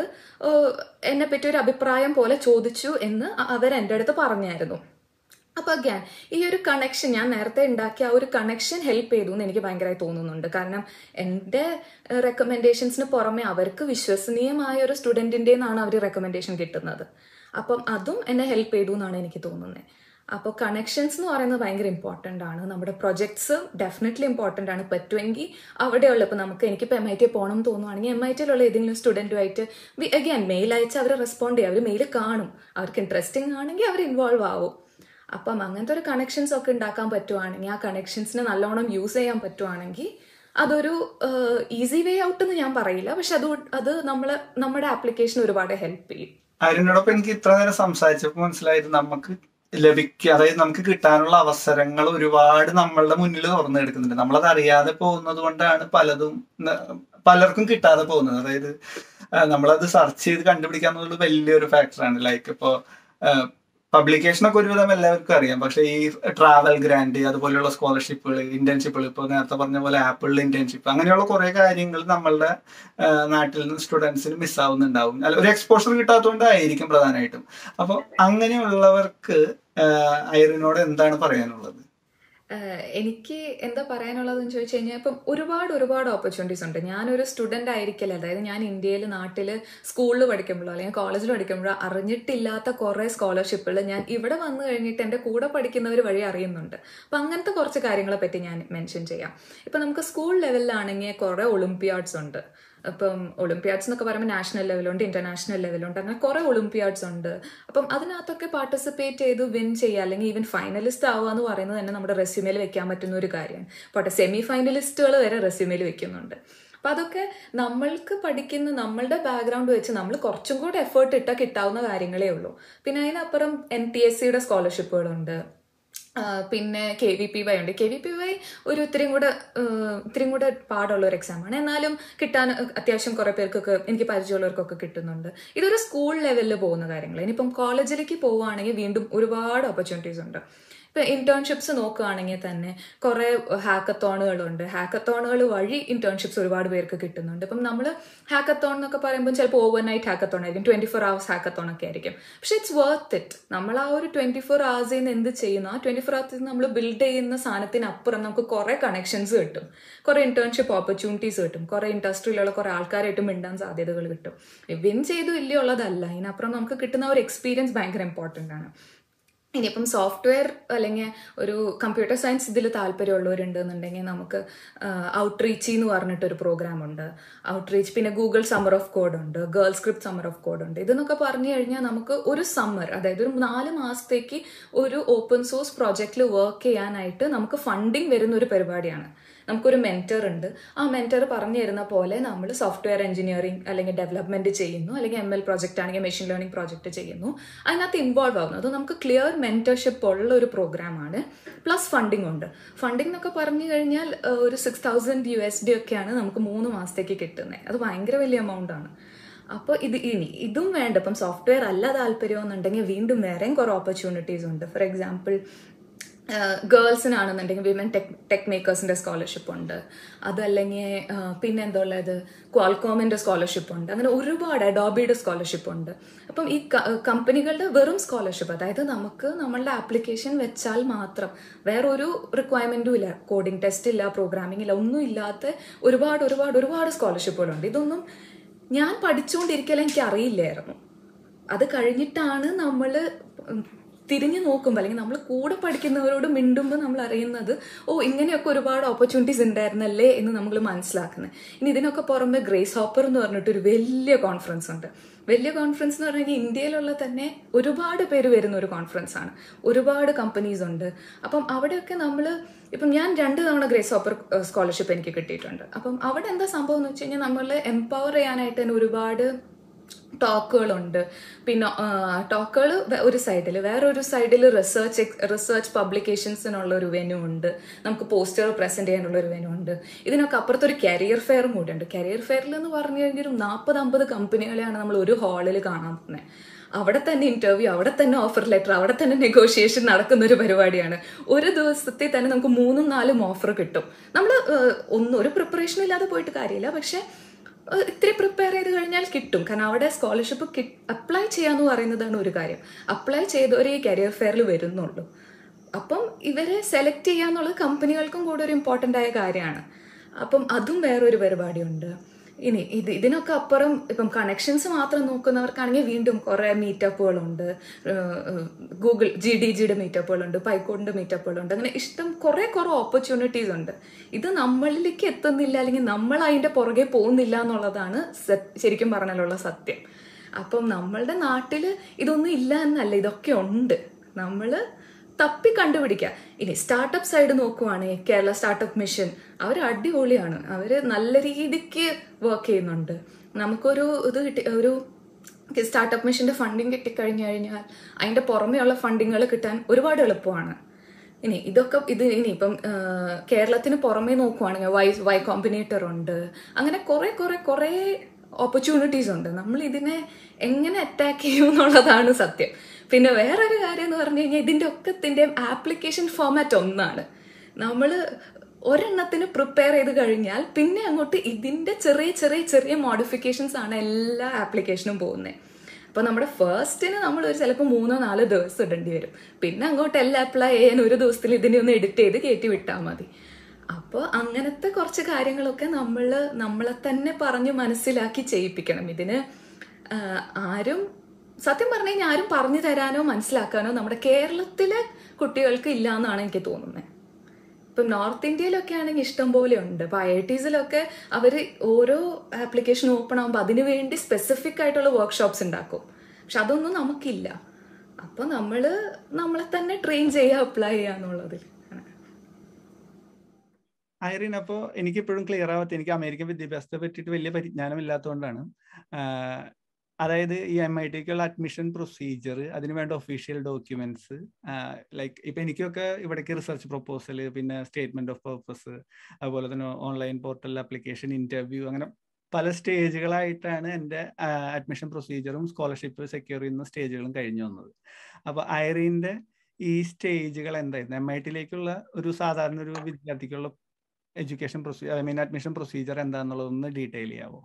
എന്നെ പറ്റി ഒരു അഭിപ്രായം പോലെ ചോദിച്ചു എന്ന് അവർ എൻ്റെ അടുത്ത് പറഞ്ഞായിരുന്നു അപ്പോൾ അഗാൻ ഈ ഒരു കണക്ഷൻ ഞാൻ നേരത്തെ ഉണ്ടാക്കിയ ആ ഒരു കണക്ഷൻ ഹെൽപ്പ് ചെയ്തു എന്ന് എനിക്ക് ഭയങ്കരമായി തോന്നുന്നുണ്ട് കാരണം എൻ്റെ റെക്കമെൻഡേഷൻസിന് പുറമെ അവർക്ക് വിശ്വസനീയമായ ഒരു സ്റ്റുഡൻറ്റിൻ്റെ നിന്നാണ് അവർ റെക്കമെൻഡേഷൻ കിട്ടുന്നത് അപ്പം അതും എന്നെ ഹെൽപ്പ് ചെയ്തു എന്നാണ് എനിക്ക് തോന്നുന്നത് അപ്പോൾ കണക്ഷൻസ് എന്ന് പറയുന്നത് ഭയങ്കര ഇമ്പോർട്ടൻ്റ് ആണ് നമ്മുടെ പ്രൊജക്ട്സ് ഡെഫിനറ്റ്ലി ഇമ്പോർട്ടൻ്റ് ആണ് പറ്റുമെങ്കിൽ അവിടെയുള്ള ഇപ്പോൾ നമുക്ക് എനിക്കിപ്പോൾ എം ഐ ടി പോകണം എന്ന് തോന്നുവാണെങ്കിൽ എം ഐ ടിയിലുള്ള ഏതെങ്കിലും സ്റ്റുഡൻറ്റുമായിട്ട് അഗൈൻ മെയിൽ അയച്ച് അവർ റെസ്പോണ്ട് ചെയ്യും അവർ മെയിൽ കാണും അവർക്ക് ഇൻട്രസ്റ്റിംഗ് ആണെങ്കിൽ അവർ ഇൻവോൾവ് ആവും അപ്പം അങ്ങനത്തെ ഒരു കണക്ഷൻസ് ഒക്കെ ഉണ്ടാക്കാൻ പറ്റുവാണെങ്കിൽ ആ കണക്ഷൻസിനെ നല്ലോണം യൂസ് ചെയ്യാൻ പറ്റുവാണെങ്കിൽ അതൊരു ഈസി വേ ഔട്ട് എന്ന് ഞാൻ പറയില്ല പക്ഷെ അത് അത് നമ്മൾ നമ്മുടെ ആപ്ലിക്കേഷൻ ഒരുപാട് ഹെൽപ്പ് ചെയ്യും അതിനോടൊപ്പം എനിക്ക് ഇത്ര നേരം സംസാരിച്ചപ്പോൾ മനസ്സിലായത് നമുക്ക് ലഭിക്കുക അതായത് നമുക്ക് കിട്ടാനുള്ള അവസരങ്ങൾ ഒരുപാട് നമ്മളുടെ മുന്നിൽ തുറന്നു എടുക്കുന്നുണ്ട് നമ്മളത് അറിയാതെ പോകുന്നത് കൊണ്ടാണ് പലതും ന- പലർക്കും കിട്ടാതെ പോകുന്നത് അതായത് ആ, നമ്മളത് സെർച്ച് ചെയ്ത് കണ്ടുപിടിക്കുക എന്നുള്ളത് വലിയൊരു ഫാക്ടറാണ് ലൈക്ക് ഇപ്പോ പബ്ലിക്കേഷൻ ഒക്കെ ഒരുവിധം എല്ലാവർക്കും അറിയാം പക്ഷെ ഈ ട്രാവൽ ഗ്രാൻഡ് അതുപോലെയുള്ള സ്കോളർഷിപ്പുകൾ ഇന്റേൺഷിപ്പുകൾ ഇപ്പോൾ നേരത്തെ പറഞ്ഞ പോലെ ആപ്പിളിൽ ഇന്റേൺഷിപ്പ് അങ്ങനെയുള്ള കുറെ കാര്യങ്ങൾ നമ്മളുടെ ആ, നാട്ടിൽ നിന്ന് സ്റ്റുഡൻസിന് മിസ്സാവുന്നുണ്ടാവും അല്ല ഒരു എക്സ്പോഷർ കിട്ടാത്തതുകൊണ്ടായിരിക്കും പ്രധാനമായിട്ടും അപ്പോൾ അങ്ങനെയുള്ളവർക്ക് ആ, ഐറിനോട് എന്താണ് പറയാനുള്ളത് ആഹ് എനിക്ക് എന്താ പറയാനുള്ളതെന്ന് ചോദിച്ചു കഴിഞ്ഞാൽ ഇപ്പം ഒരുപാട് ഒരുപാട് ഓപ്പർച്യൂണിറ്റീസ് ഉണ്ട് ഞാനൊരു സ്റ്റുഡൻ്റ് ആയിരിക്കില്ല അതായത് ഞാൻ ഇന്ത്യയിൽ നാട്ടിൽ സ്കൂളിൽ പഠിക്കുമ്പോഴോ അല്ലെങ്കിൽ കോളേജിൽ പഠിക്കുമ്പോഴോ അറിഞ്ഞിട്ടില്ലാത്ത കുറേ സ്കോളർഷിപ്പുകൾ ഞാൻ ഇവിടെ വന്നു കഴിഞ്ഞിട്ട് എൻ്റെ കൂടെ പഠിക്കുന്നവർ വഴി അറിയുന്നുണ്ട് അപ്പം അങ്ങനത്തെ കുറച്ച് കാര്യങ്ങളെ പറ്റി ഞാൻ മെൻഷൻ ചെയ്യാം ഇപ്പം നമുക്ക് സ്കൂൾ ലെവലിലാണെങ്കിൽ കുറേ ഒളിമ്പിയാഡ്സ് ഉണ്ട് ഇപ്പം ഒളിമ്പിയാഡ്സ് എന്നൊക്കെ പറയുമ്പോൾ നാഷണൽ ലെവലുണ്ട് ഇന്റർനാഷണൽ ലെവലുണ്ട് അങ്ങനെ കുറെ ഒളിമ്പിയാഡ്സ് ഉണ്ട് അപ്പം അതിനകത്തൊക്കെ പാർട്ടിസിപ്പേറ്റ് ചെയ്ത് വിൻ ചെയ്യുക അല്ലെങ്കിൽ ഈവൻ ഫൈനലിസ്റ്റ് ആവുക എന്ന് പറയുന്നത് തന്നെ നമ്മുടെ റെസ്യൂമേൽ വെക്കാൻ പറ്റുന്ന ഒരു കാര്യമാണ് പോട്ടെ സെമി ഫൈനലിസ്റ്റുകൾ വരെ റെസ്യൂമേൽ വെക്കുന്നുണ്ട് അപ്പം അതൊക്കെ നമ്മൾക്ക് പഠിക്കുന്ന നമ്മളുടെ ബാക്ക്ഗ്രൗണ്ട് വെച്ച് നമ്മൾ കുറച്ചും കൂടെ എഫേർട്ട് ഇട്ടാൽ കിട്ടാവുന്ന കാര്യങ്ങളേ ഉള്ളൂ പിന്നെ അതിനപ്പുറം എൻ ടി എസ് സിയുടെ സ്കോളർഷിപ്പുകളുണ്ട് ആ, പിന്നെ കെ വി പി വൈ ഉണ്ട് കെ വി പി വൈ ഒരു ഇത്തിരിയും കൂടെ ഏഹ്, ഇത്തിരിയും കൂടെ പാടുള്ള ഒരു എക്സാമാണ് എന്നാലും കിട്ടാൻ അത്യാവശ്യം കുറെ പേർക്കൊക്കെ എനിക്ക് പരിചയമുള്ളവർക്കൊക്കെ കിട്ടുന്നുണ്ട് ഇതൊരു സ്കൂൾ ലെവലിൽ പോകുന്ന കാര്യങ്ങൾ ഇനിയിപ്പം കോളേജിലേക്ക് പോവുകയാണെങ്കിൽ വീണ്ടും ഒരുപാട് ഓപ്പർച്യൂണിറ്റീസ് ഉണ്ട് ഇപ്പം ഇന്റേൺഷിപ്സ് നോക്കുകയാണെങ്കിൽ തന്നെ കുറേ ഹാക്കത്തോണുകളുണ്ട് ഹാക്കത്തോണുകൾ വഴി ഇന്റേൺഷിപ്സ് ഒരുപാട് പേർക്ക് കിട്ടുന്നുണ്ട് ഇപ്പം നമ്മൾ ഹാക്കത്തോൺ എന്നൊക്കെ പറയുമ്പോൾ ചിലപ്പോൾ ഓവർ നൈറ്റ് ഹാക്കത്തോൺ ആയിരിക്കും ട്വന്റി ഫോർ അവേഴ്സ് ഹാക്കത്തോൺ ഒക്കെ ആയിരിക്കും പക്ഷെ ഇറ്റ്സ് വർത്ത് ഇറ്റ് നമ്മൾ ആ ഒരു ട്വന്റി ഫോർ അവേഴ്സിൽ നിന്ന് എന്ത് ചെയ്യുന്നു ആ ട്വന്റി ഫോർ അവേഴ്സിൽ നമ്മൾ ബിൽഡ് ചെയ്യുന്ന സാധനത്തിനപ്പുറം നമുക്ക് കുറേ കണക്ഷൻസ് കിട്ടും കുറേ ഇന്റേൺഷിപ്പ് ഓപ്പർച്യൂണിറ്റീസ് കിട്ടും കുറേ ഇൻഡസ്ട്രിയിലുള്ള കുറേ ആൾക്കാരായിട്ട് മിണ്ടാൻ സാധ്യതകൾ കിട്ടും വിൻ ചെയ്തു ഇല്ലയോ ഉള്ളതല്ല ഇതിനപ്പുറം നമുക്ക് കിട്ടുന്ന ഒരു എക്സ്പീരിയൻസ് ഭയങ്കര ഇമ്പോർട്ടൻ്റ് ആണ് ഇനിയിപ്പം സോഫ്റ്റ്വെയർ അല്ലെങ്കിൽ ഒരു കമ്പ്യൂട്ടർ സയൻസ് ഇതിൽ താല്പര്യമുള്ളവരുണ്ട് എന്നുണ്ടെങ്കിൽ നമുക്ക് ഔട്ട്റീച്ച് എന്ന് പറഞ്ഞിട്ടൊരു പ്രോഗ്രാം ഉണ്ട് ഔട്ട്റീച്ച് പിന്നെ ഗൂഗിൾ സമ്മർ ഓഫ് കോഡ് ഉണ്ട് GirlScript Summer of Code ഉണ്ട് ഇതെന്നൊക്കെ പറഞ്ഞു കഴിഞ്ഞാൽ നമുക്ക് ഒരു സമ്മർ അതായത് ഒരു നാല് മാസത്തേക്ക് ഒരു ഓപ്പൺ സോഴ്സ് പ്രോജക്റ്റിൽ വർക്ക് ചെയ്യാനായിട്ട് നമുക്ക് ഫണ്ടിങ് വരുന്ന ഒരു പരിപാടിയാണ് നമുക്കൊരു മെൻറ്റർ ഉണ്ട് ആ മെൻറ്റർ പറഞ്ഞു തരുന്ന പോലെ നമ്മൾ സോഫ്റ്റ്വെയർ എഞ്ചിനീയറിംഗ് അല്ലെങ്കിൽ ഡെവലപ്മെന്റ് ചെയ്യുന്നു അല്ലെങ്കിൽ എം എൽ പ്രോജക്റ്റ് ആണെങ്കിൽ മെഷീൻ ലേണിംഗ് പ്രോജക്റ്റ് ചെയ്യുന്നു അതിനകത്ത് ഇൻവോൾവ് ആവുന്നു അത് നമുക്ക് ക്ലിയർ മെൻറ്റർഷിപ്പ് ഉള്ള ഒരു പ്രോഗ്രാമാണ് പ്ലസ് ഫണ്ടിങ് ഉണ്ട് ഫണ്ടിങ് എന്നൊക്കെ പറഞ്ഞു കഴിഞ്ഞാൽ ഏഹ്, ഒരു six thousand U S D ഒക്കെയാണ് നമുക്ക് മൂന്ന് മാസത്തേക്ക് കിട്ടുന്നത് അത് ഭയങ്കര വലിയ എമൗണ്ട് ആണ് അപ്പോൾ ഇത് ഇനി ഇതും വേണ്ട ഇപ്പം സോഫ്റ്റ്വെയർ അല്ല താല്പര്യം എന്നുണ്ടെങ്കിൽ വീണ്ടും വേറെയും കുറേ ഓപ്പർച്യൂണിറ്റീസ് ഉണ്ട് ഫോർ എക്സാമ്പിൾ ഗേൾസിനാണെന്നുണ്ടെങ്കിൽ വിമൻ ടെക് ടെക് മേക്കേഴ്സിന്റെ സ്കോളർഷിപ്പ് ഉണ്ട് അതല്ലെങ്കിൽ പിന്നെ എന്താ ഉള്ളത് ക്വാൾകോമിന്റെ സ്കോളർഷിപ്പ് ഉണ്ട് അങ്ങനെ ഒരുപാട് അഡോബിയുടെ സ്കോളർഷിപ്പ് ഉണ്ട് അപ്പം ഈ കമ്പനികളുടെ വെറും സ്കോളർഷിപ്പ് അതായത് നമുക്ക് നമ്മളുടെ ആപ്ലിക്കേഷൻ വെച്ചാൽ മാത്രം വേറൊരു റിക്വയർമെന്റും ഇല്ല കോഡിംഗ് ടെസ്റ്റ് ഇല്ല പ്രോഗ്രാമിംഗ് ഇല്ല ഒന്നും ഇല്ലാത്ത ഒരുപാട് ഒരുപാട് ഒരുപാട് സ്കോളർഷിപ്പുകളുണ്ട് ഇതൊന്നും ഞാൻ പഠിച്ചുകൊണ്ടിരിക്കൽ എനിക്ക് അറിയില്ലായിരുന്നു അത് കഴിഞ്ഞിട്ടാണ് നമ്മൾ തിരിഞ്ഞു നോക്കുമ്പോൾ അല്ലെങ്കിൽ നമ്മൾ കൂടെ പഠിക്കുന്നവരോട് മിണ്ടുമ്പോൾ നമ്മൾ അറിയുന്നത് ഓ ഇങ്ങനെയൊക്കെ ഒരുപാട് ഓപ്പർച്യൂണിറ്റീസ് ഉണ്ടായിരുന്നല്ലേ എന്ന് നമ്മൾ മനസ്സിലാക്കുന്നത് ഇനി ഇതിനൊക്കെ പുറമെ ഗ്രേസ് ഹോപ്പർ എന്ന് പറഞ്ഞിട്ടൊരു വലിയ കോൺഫറൻസ് ഉണ്ട് വലിയ കോൺഫറൻസ് എന്ന് പറഞ്ഞാൽ ഇന്ത്യയിലുള്ള തന്നെ ഒരുപാട് പേര് വരുന്ന ഒരു കോൺഫറൻസ് ആണ് ഒരുപാട് കമ്പനീസ് ഉണ്ട് അപ്പം അവിടെയൊക്കെ നമ്മൾ ഇപ്പം ഞാൻ രണ്ട് തവണ ഗ്രേസ് ഹോപ്പർ സ്കോളർഷിപ്പ് എനിക്ക് കിട്ടിയിട്ടുണ്ട് അപ്പം അവിടെ എന്താ സംഭവം എന്ന് വെച്ച് കഴിഞ്ഞാൽ നമ്മൾ എംപവർ ചെയ്യാനായിട്ട് തന്നെ ഒരുപാട് ടോക്കുകളുണ്ട് പിന്നെ ടോക്കുകൾ ഒരു സൈഡിൽ വേറൊരു സൈഡിൽ റിസർച്ച് റിസർച്ച് പബ്ലിക്കേഷൻസിനുള്ള ഒരു വെന്യൂ ഉണ്ട് നമുക്ക് പോസ്റ്റർ പ്രസന്റ് ചെയ്യാനുള്ള ഒരു വെന്യൂ ഉണ്ട് ഇതിനൊക്കെ അപ്പുറത്തൊരു കരിയർ ഫെയറും കൂടെ ഉണ്ട് കരിയർ ഫെയറിൽ എന്ന് പറഞ്ഞു കഴിഞ്ഞാൽ ഒരു നാൽപ്പത് അമ്പത് കമ്പനികളെയാണ് നമ്മൾ ഒരു ഹാളിൽ കാണാൻ പോകുന്നത് അവിടെ തന്നെ ഇന്റർവ്യൂ അവിടെ തന്നെ ഓഫർ ലെറ്റർ അവിടെ തന്നെ നെഗോഷിയേഷൻ നടക്കുന്ന ഒരു പരിപാടിയാണ് ഒരു ദിവസത്തിൽ തന്നെ നമുക്ക് മൂന്നും നാലും ഓഫർ കിട്ടും നമ്മൾ ഒന്നും ഒരു പ്രിപ്പറേഷൻ ഇല്ലാതെ പോയിട്ട് കാര്യമില്ല പക്ഷെ ഏഹ് ഇത്തിരി പ്രിപ്പയർ ചെയ്ത് കഴിഞ്ഞാൽ കിട്ടും കാരണം അവിടെ സ്കോളർഷിപ്പ് അപ്ലൈ ചെയ്യാന്ന് പറയുന്നതാണ് ഒരു കാര്യം അപ്ലൈ ചെയ്തവരെ ഈ കരിയർ ഫെയറിൽ വരുന്നുള്ളൂ അപ്പം ഇവരെ സെലക്ട് ചെയ്യാന്നുള്ളത് കമ്പനികൾക്കും കൂടെ ഒരു ഇമ്പോർട്ടൻ്റ് ആയ കാര്യമാണ് അപ്പം അതും വേറൊരു പരിപാടിയുണ്ട് ഇനി ഇത് ഇതിനൊക്കെ അപ്പുറം ഇപ്പം കണക്ഷൻസ് മാത്രം നോക്കുന്നവർക്കാണെങ്കിൽ വീണ്ടും കുറേ മീറ്റപ്പുകളുണ്ട് ഗൂഗിൾ ജി ഡി ജിയുടെ മീറ്റപ്പുകളുണ്ട് പൈക്കോഡിൻ്റെ മീറ്റപ്പുകളുണ്ട് അങ്ങനെ ഇഷ്ടം കുറേ കുറേ ഓപ്പർച്യൂണിറ്റീസ് ഉണ്ട് ഇത് നമ്മളിലേക്ക് എത്തുന്നില്ല അല്ലെങ്കിൽ നമ്മൾ അതിൻ്റെ പുറകെ പോകുന്നില്ല എന്നുള്ളതാണ് സ- ശരിക്കും പറഞ്ഞാലുള്ള സത്യം അപ്പം നമ്മളുടെ നാട്ടിൽ ഇതൊന്നും ഇല്ല എന്നല്ല ഇതൊക്കെ ഉണ്ട് നമ്മൾ തപ്പി കണ്ടുപിടിക്കുക ഇനി സ്റ്റാർട്ടപ്പ് സൈഡ് നോക്കുവാണെങ്കിൽ കേരള സ്റ്റാർട്ടപ്പ് മിഷൻ അവർ അടിപൊളിയാണ് അവർ നല്ല രീതിക്ക് വർക്ക് ചെയ്യുന്നുണ്ട് നമുക്കൊരു ഇത് കിട്ടി ഒരു സ്റ്റാർട്ടപ്പ് മിഷന്റെ ഫണ്ടിങ് കിട്ടിക്കഴിഞ്ഞു കഴിഞ്ഞാൽ അതിന്റെ പുറമെയുള്ള ഫണ്ടിങ്ങുകൾ കിട്ടാൻ ഒരുപാട് എളുപ്പമാണ് ഇനി ഇതൊക്കെ ഇത് ഇനി ഇപ്പം കേരളത്തിന് പുറമേ നോക്കുവാണെങ്കിൽ വൈ വൈ കോമ്പിനേറ്റർ ഉണ്ട് അങ്ങനെ കുറെ കുറെ കുറെ ഓപ്പർച്യൂണിറ്റീസ് ഉണ്ട് നമ്മൾ ഇതിനെ എങ്ങനെ അറ്റാക്ക് ചെയ്യും എന്നുള്ളതാണ് സത്യം പിന്നെ വേറൊരു കാര്യം എന്ന് പറഞ്ഞു കഴിഞ്ഞാൽ ഇതിന്റെ ഒക്കത്തിന്റെയും ആപ്ലിക്കേഷൻ ഫോമാറ്റ് ഒന്നാണ് നമ്മൾ ഒരെണ്ണത്തിന് പ്രിപ്പയർ ചെയ്ത് കഴിഞ്ഞാൽ പിന്നെ അങ്ങോട്ട് ഇതിന്റെ ചെറിയ ചെറിയ ചെറിയ മോഡിഫിക്കേഷൻസ് ആണ് എല്ലാ ആപ്ലിക്കേഷനും പോകുന്നത് അപ്പോൾ നമ്മുടെ ഫസ്റ്റിന് നമ്മൾ ഒരു ചിലപ്പോൾ മൂന്നോ നാലോ ദിവസം ഇടേണ്ടി വരും പിന്നെ അങ്ങോട്ട് എല്ലാം അപ്ലൈ ചെയ്യാൻ ഒരു ദിവസത്തിൽ ഇതിനെ ഒന്ന് എഡിറ്റ് ചെയ്ത് കയറ്റി വിട്ടാൽ മതി അപ്പോൾ അങ്ങനത്തെ കുറച്ച് കാര്യങ്ങളൊക്കെ നമ്മൾ നമ്മളെ തന്നെ പറഞ്ഞ് മനസ്സിലാക്കി ചെയ്യിപ്പിക്കണം ഇതിന് ആരും സത്യം പറഞ്ഞു കഴിഞ്ഞാൽ ആരും പറഞ്ഞു തരാനോ മനസ്സിലാക്കാനോ നമ്മുടെ കേരളത്തിലെ കുട്ടികൾക്ക് ഇല്ല എന്നാണ് എനിക്ക് തോന്നുന്നത് ഇപ്പം നോർത്ത് ഇന്ത്യയിലൊക്കെ ആണെങ്കിൽ ഇഷ്ടം പോലെ ഉണ്ട് ഇപ്പം ഐ ഐ ടീസിലൊക്കെ അവർ ഓരോ ആപ്ലിക്കേഷൻ ഓപ്പൺ ആകുമ്പോൾ അതിന് വേണ്ടി സ്പെസിഫിക് ആയിട്ടുള്ള വർക്ക്ഷോപ്സ് ഉണ്ടാക്കും പക്ഷെ അതൊന്നും നമുക്കില്ല അപ്പോൾ നമ്മൾ നമ്മളെ തന്നെ ട്രെയിൻ ചെയ്യുക അപ്ലൈ ചെയ്യുക എന്നുള്ളതിൽ ഐറിൻ അപ്പോൾ എനിക്ക് ഇപ്പോഴും ക്ലിയർ ആവാത്ത എനിക്ക് അമേരിക്കൻ വിദ്യാഭ്യാസത്തെ പറ്റിയിട്ട് വലിയ പരിജ്ഞാനം ഇല്ലാത്തതുകൊണ്ടാണ് അതായത് ഈ എം ഐ ടിക്കുള്ള അഡ്മിഷൻ പ്രൊസീജിയർ അതിന് വേണ്ട ഒഫീഷ്യൽ ഡോക്യുമെന്റ്സ് ലൈക്ക് ഇപ്പൊ എനിക്കൊക്കെ ഇവിടേക്ക് റിസർച്ച് പ്രൊപ്പോസൽ പിന്നെ സ്റ്റേറ്റ്മെന്റ് ഓഫ് പർപ്പസ് അതുപോലെ തന്നെ ഓൺലൈൻ പോർട്ടൽ ആപ്ലിക്കേഷൻ ഇന്റർവ്യൂ അങ്ങനെ പല സ്റ്റേജുകളായിട്ടാണ് എൻ്റെ അഡ്മിഷൻ പ്രൊസീജിയറും സ്കോളർഷിപ്പ് സെക്യൂർ ചെയ്യുന്ന സ്റ്റേജുകളും കഴിഞ്ഞു വന്നത് അപ്പോൾ ഐറിൻ്റെ ഈ സ്റ്റേജുകൾ എന്തായിരുന്നു എം ഐ ടിയിലേക്കുള്ള ഒരു സാധാരണ ഒരു വിദ്യാർത്ഥിക്കുള്ള education procedure I mean admission procedure എന്താണെന്നുള്ളതൊന്ന് ഡീറ്റെയിൽ ചെയ്യാവോ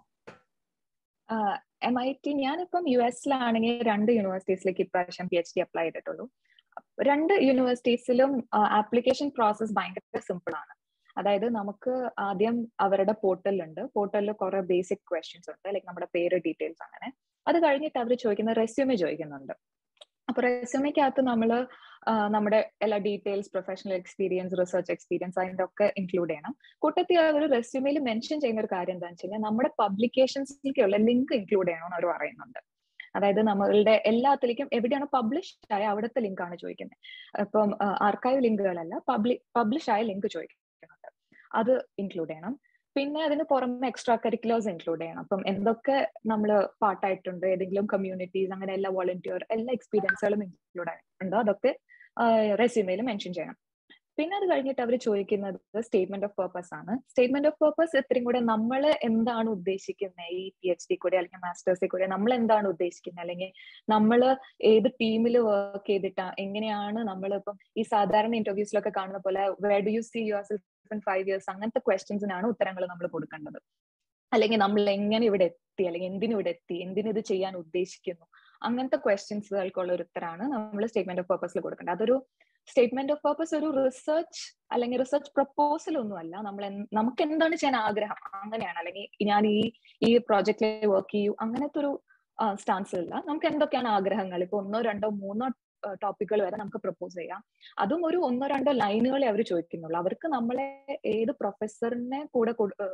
എം ഐ ടി ഞാനിപ്പം യു എസിലാണെങ്കിൽ രണ്ട് യൂണിവേഴ്സിറ്റീസിലേക്ക് ഇപ്രാവശ്യം പി എച്ച് ഡി അപ്ലൈ ചെയ്തിട്ടുള്ളൂ രണ്ട് യൂണിവേഴ്സിറ്റീസിലും ആപ്ലിക്കേഷൻ പ്രോസസ് ഭയങ്കര സിമ്പിൾ ആണ് അതായത് നമുക്ക് ആദ്യം അവരുടെ പോർട്ടലുണ്ട് പോർട്ടലിൽ കുറെ ബേസിക് ക്വസ്റ്റ്യൻസ് ഉണ്ട് ലൈക്ക് നമ്മുടെ പേര് ഡീറ്റെയിൽസ് അങ്ങനെ അത് കഴിഞ്ഞിട്ട് അവർ ചോദിക്കുന്ന റെസ്യൂമെ ചോദിക്കുന്നുണ്ട് അപ്പൊ റെസ്യൂമയ്ക്കകത്ത് നമ്മൾ നമ്മുടെ എല്ലാ details professional experience research experience അതിന്റെ ഒക്കെ ഇൻക്ലൂഡ് ചെയ്യണം കൂട്ടത്തിൽ അവർ റെസ്യൂമയിൽ മെൻഷൻ ചെയ്യുന്ന ഒരു കാര്യം എന്താണെന്ന് വെച്ച് കഴിഞ്ഞാൽ നമ്മുടെ പബ്ലിക്കേഷൻസിലേക്കുള്ള ലിങ്ക് ഇൻക്ലൂഡ് ചെയ്യണമെന്ന് അവർ പറയുന്നുണ്ട് അതായത് നമ്മളുടെ എല്ലാത്തിലേക്കും എവിടെയാണ് പബ്ലിഷ് ആയ അവിടുത്തെ ലിങ്ക് ആണ് ചോദിക്കുന്നത് ഇപ്പം ആർക്കൈവ് ലിങ്കുകളല്ല പബ്ലി പബ്ലിഷ് ആയ ലിങ്ക് ചോദിക്കുന്നുണ്ട് അത് ഇൻക്ലൂഡ് ചെയ്യണം പിന്നെ അതിന് പുറമെ എക്സ്ട്രാ കരിക്കുലേഴ്സ് ഇൻക്ലൂഡ് ചെയ്യണം അപ്പം എന്തൊക്കെ നമ്മൾ പാർട്ടായിട്ടുണ്ട് ഏതെങ്കിലും കമ്മ്യൂണിറ്റീസ് അങ്ങനെ എല്ലാ വോളണ്ടിയർ എല്ലാ എക്സ്പീരിയൻസുകളും ഇൻക്ലൂഡ് ആയിട്ടുണ്ടോ അതൊക്കെ റെസ്യൂമയിൽ മെൻഷൻ ചെയ്യണം പിന്നെ അത് കഴിഞ്ഞിട്ട് അവർ ചോദിക്കുന്നത് സ്റ്റേറ്റ്മെന്റ് ഓഫ് പേർപ്പസ് ആണ് സ്റ്റേറ്റ്മെന്റ് ഓഫ് പേർപ്പസ് ഇത്രയും കൂടെ നമ്മൾ എന്താണ് ഉദ്ദേശിക്കുന്നത് ഈ പി എച്ച് ഡി കൂടെ അല്ലെങ്കിൽ മാസ്റ്റേഴ്സിൽ കൂടെ നമ്മൾ എന്താണ് ഉദ്ദേശിക്കുന്നത് അല്ലെങ്കിൽ നമ്മൾ ഏത് ടീമിൽ വർക്ക് ചെയ്തിട്ടാ എങ്ങനെയാണ് നമ്മൾ ഇപ്പം ഈ സാധാരണ ഇന്റർവ്യൂസിലൊക്കെ കാണുന്ന പോലെ where do you see yourself in five years അങ്ങനത്തെ ക്വസ്റ്റ്യൻസിനാണ് ഉത്തരങ്ങൾ നമ്മൾ കൊടുക്കേണ്ടത് അല്ലെങ്കിൽ നമ്മൾ എങ്ങനെ ഇവിടെ എത്തി അല്ലെങ്കിൽ എന്തിനു ഇവിടെ എത്തി എന്തിനു ഇത് ചെയ്യാൻ ഉദ്ദേശിക്കുന്നു അങ്ങനത്തെ ക്വസ്റ്റ്യൻസുകൾക്കുള്ള ഒരു ഉത്തരമാണ് നമ്മൾ സ്റ്റേറ്റ്മെന്റ് ഓഫ് പേർപ്പസിൽ കൊടുക്കേണ്ടത് അതൊരു സ്റ്റേറ്റ്മെന്റ് ഓഫ് പേർപ്പസ് ഒരു റിസർച്ച് അല്ലെങ്കിൽ റിസർച്ച് പ്രപ്പോസൽ ഒന്നുമല്ല നമ്മൾ നമുക്ക് എന്താണ് ചെയ്യാൻ ആഗ്രഹം അങ്ങനെയാണ് അല്ലെങ്കിൽ ഞാൻ ഈ ഈ പ്രോജക്റ്റിൽ വർക്ക് ചെയ്യൂ അങ്ങനത്തെ ഒരു സ്റ്റാൻസ് ഇല്ല നമുക്ക് എന്തൊക്കെയാണ് ആഗ്രഹങ്ങൾ ഇപ്പൊ ഒന്നോ രണ്ടോ മൂന്നോ ടോപ്പിക്കുകൾ വരെ നമുക്ക് പ്രപ്പോസ് ചെയ്യാം അതും ഒരു ഒന്നോ രണ്ടോ ലൈനുകളെ അവർ ചോദിക്കുന്നുള്ളൂ അവർക്ക് നമ്മളെ ഏത് പ്രൊഫസറിനെ കൂടെ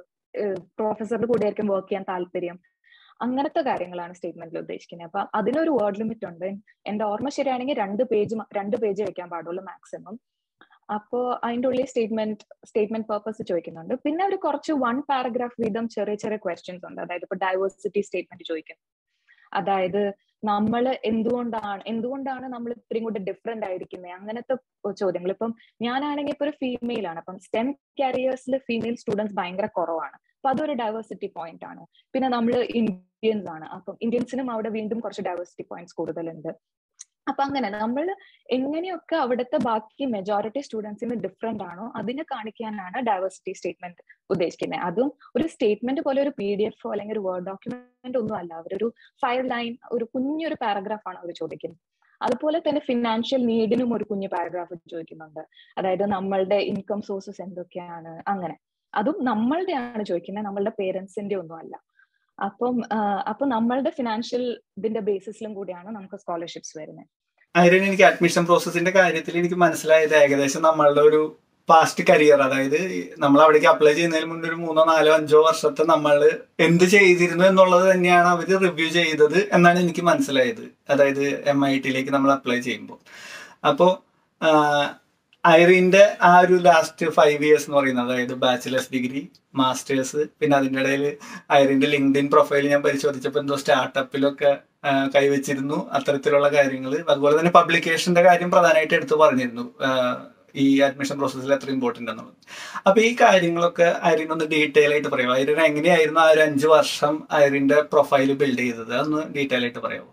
പ്രൊഫസറുടെ കൂടെ ആയിരിക്കും വർക്ക് ചെയ്യാൻ താല്പര്യം അങ്ങനത്തെ കാര്യങ്ങളാണ് സ്റ്റേറ്റ്മെന്റിൽ ഉദ്ദേശിക്കുന്നത് അപ്പൊ അതിനൊരു വേർഡ് ലിമിറ്റ് ഉണ്ട് എന്റെ ഓർമ്മ ശരിയാണെങ്കിൽ രണ്ട് പേജ് രണ്ട് പേജ് വെക്കാൻ പാടുള്ളൂ മാക്സിമം അപ്പോ അതിന്റെ ഉള്ളിൽ സ്റ്റേറ്റ്മെന്റ് സ്റ്റേറ്റ്മെന്റ് പർപ്പസ് ചോദിക്കുന്നുണ്ട് പിന്നെ ഒരു കുറച്ച് വൺ പാരഗ്രാഫ് വീതം ചെറിയ ചെറിയ ക്വസ്റ്റ്യൻസ് ഉണ്ട് അതായത് ഇപ്പൊ ഡൈവേഴ്സിറ്റി സ്റ്റേറ്റ്മെന്റ് ചോദിക്കുന്നു അതായത് നമ്മൾ എന്തുകൊണ്ടാണ് എന്തുകൊണ്ടാണ് നമ്മൾ ഇത്രയും കൂടെ ഡിഫറെന്റ് ആയിരിക്കുന്നത് അങ്ങനത്തെ ചോദ്യങ്ങൾ ഇപ്പം ഞാനാണെങ്കിൽ ഇപ്പൊ ഒരു ഫീമെയിൽ ആണ് അപ്പം സ്റ്റെം കാരിയേഴ്സിൽ ഫീമെയിൽ സ്റ്റുഡൻസ് ഭയങ്കര കുറവാണ് അപ്പൊ അതൊരു ഡൈവേഴ്സിറ്റി പോയിന്റ് ആണ് പിന്നെ നമ്മൾ ഇന്ത്യൻസ് ആണ് അപ്പം ഇന്ത്യൻസിനും അവിടെ വീണ്ടും കുറച്ച് ഡൈവേഴ്സിറ്റി പോയിന്റ്സ് കൂടുതലുണ്ട് അപ്പൊ അങ്ങനെ നമ്മൾ എങ്ങനെയൊക്കെ അവിടുത്തെ ബാക്കി മെജോറിറ്റി സ്റ്റുഡൻസിന് ഡിഫറെന്റ് ആണോ അതിനെ കാണിക്കാനാണ് ഡൈവേഴ്സിറ്റി സ്റ്റേറ്റ്മെന്റ് ഉദ്ദേശിക്കുന്നത് അതും ഒരു സ്റ്റേറ്റ്മെന്റ് പോലെ ഒരു പി ഡി എഫോ അല്ലെങ്കിൽ ഒരു വേർഡ് ഡോക്യുമെന്റ് ഒന്നും അല്ല അവരൊരു ഫൈവ് ലൈൻ ഒരു കുഞ്ഞൊരു പാരഗ്രാഫ് ആണ് അവർ ചോദിക്കുന്നത് അതുപോലെ തന്നെ ഫിനാൻഷ്യൽ നീഡിനും ഒരു കുഞ്ഞു പാരഗ്രാഫ് ചോദിക്കുന്നുണ്ട് അതായത് നമ്മളുടെ ഇൻകം സോഴ്സസ് എന്തൊക്കെയാണ് അങ്ങനെ അതും നമ്മളുടെയാണ് ചോദിക്കുന്നത് നമ്മളുടെ പേരൻസിന്റെ ഒന്നും അല്ല അപ്പം അപ്പൊ നമ്മളുടെ ഫിനാൻഷ്യൽ ഇതിന്റെ ബേസിസിലും കൂടിയാണ് നമുക്ക് സ്കോളർഷിപ്സ് വരുന്നത് അതിന് എനിക്ക് അഡ്മിഷൻ പ്രോസസ്സിന്റെ കാര്യത്തിൽ എനിക്ക് മനസ്സിലായത് ഏകദേശം നമ്മളുടെ ഒരു പാസ്റ്റ് കരിയർ അതായത് നമ്മൾ അവിടേക്ക് അപ്ലൈ ചെയ്യുന്നതിന് മുന്നേ ഒരു മൂന്നോ നാലോ അഞ്ചോ വർഷത്തെ നമ്മൾ എന്ത് ചെയ്തിരുന്നു എന്നുള്ളത് തന്നെയാണ് അവർ റിവ്യൂ ചെയ്തത് എന്നാണ് എനിക്ക് മനസ്സിലായത് അതായത് എം ഐ ടിയിലേക്ക് നമ്മൾ അപ്ലൈ ചെയ്യുമ്പോൾ അപ്പോൾ ഐറിന്റെ ആ ഒരു ലാസ്റ്റ് ഫൈവ് ഇയേഴ്സ് എന്ന് പറയുന്നത് അതായത് ബാച്ചിലേഴ്സ് ഡിഗ്രി മാസ്റ്റേഴ്സ് പിന്നെ അതിൻ്റെ ഇടയിൽ ഐറിന്റെ ലിങ്ക്ഡിൻ പ്രൊഫൈൽ ഞാൻ പരിശോധിച്ചപ്പോൾ എന്തോ സ്റ്റാർട്ടപ്പിലൊക്കെ ആ, കൈവച്ചിരുന്നു അത്തരത്തിലുള്ള കാര്യങ്ങൾ അതുപോലെ തന്നെ പബ്ലിക്കേഷന്റെ കാര്യം പ്രധാനമായിട്ട് എടുത്തു പറഞ്ഞിരുന്നു ആ, ഈ അഡ്മിഷൻ പ്രോസസ്സിൽ എത്ര ഇമ്പോർട്ടൻ്റ് എന്നുള്ളത് അപ്പൊ ഈ കാര്യങ്ങളൊക്കെ ഐറിൻ ഒന്ന് ഡീറ്റെയിൽ ആയിട്ട് പറയാമോ ഐറിൻ എങ്ങനെയായിരുന്നു ആ ഒരു അഞ്ച് വർഷം ഐറിന്റെ പ്രൊഫൈൽ ബിൽഡ് ചെയ്തത് അതൊന്ന് ഡീറ്റെയിൽ ആയിട്ട് പറയാമോ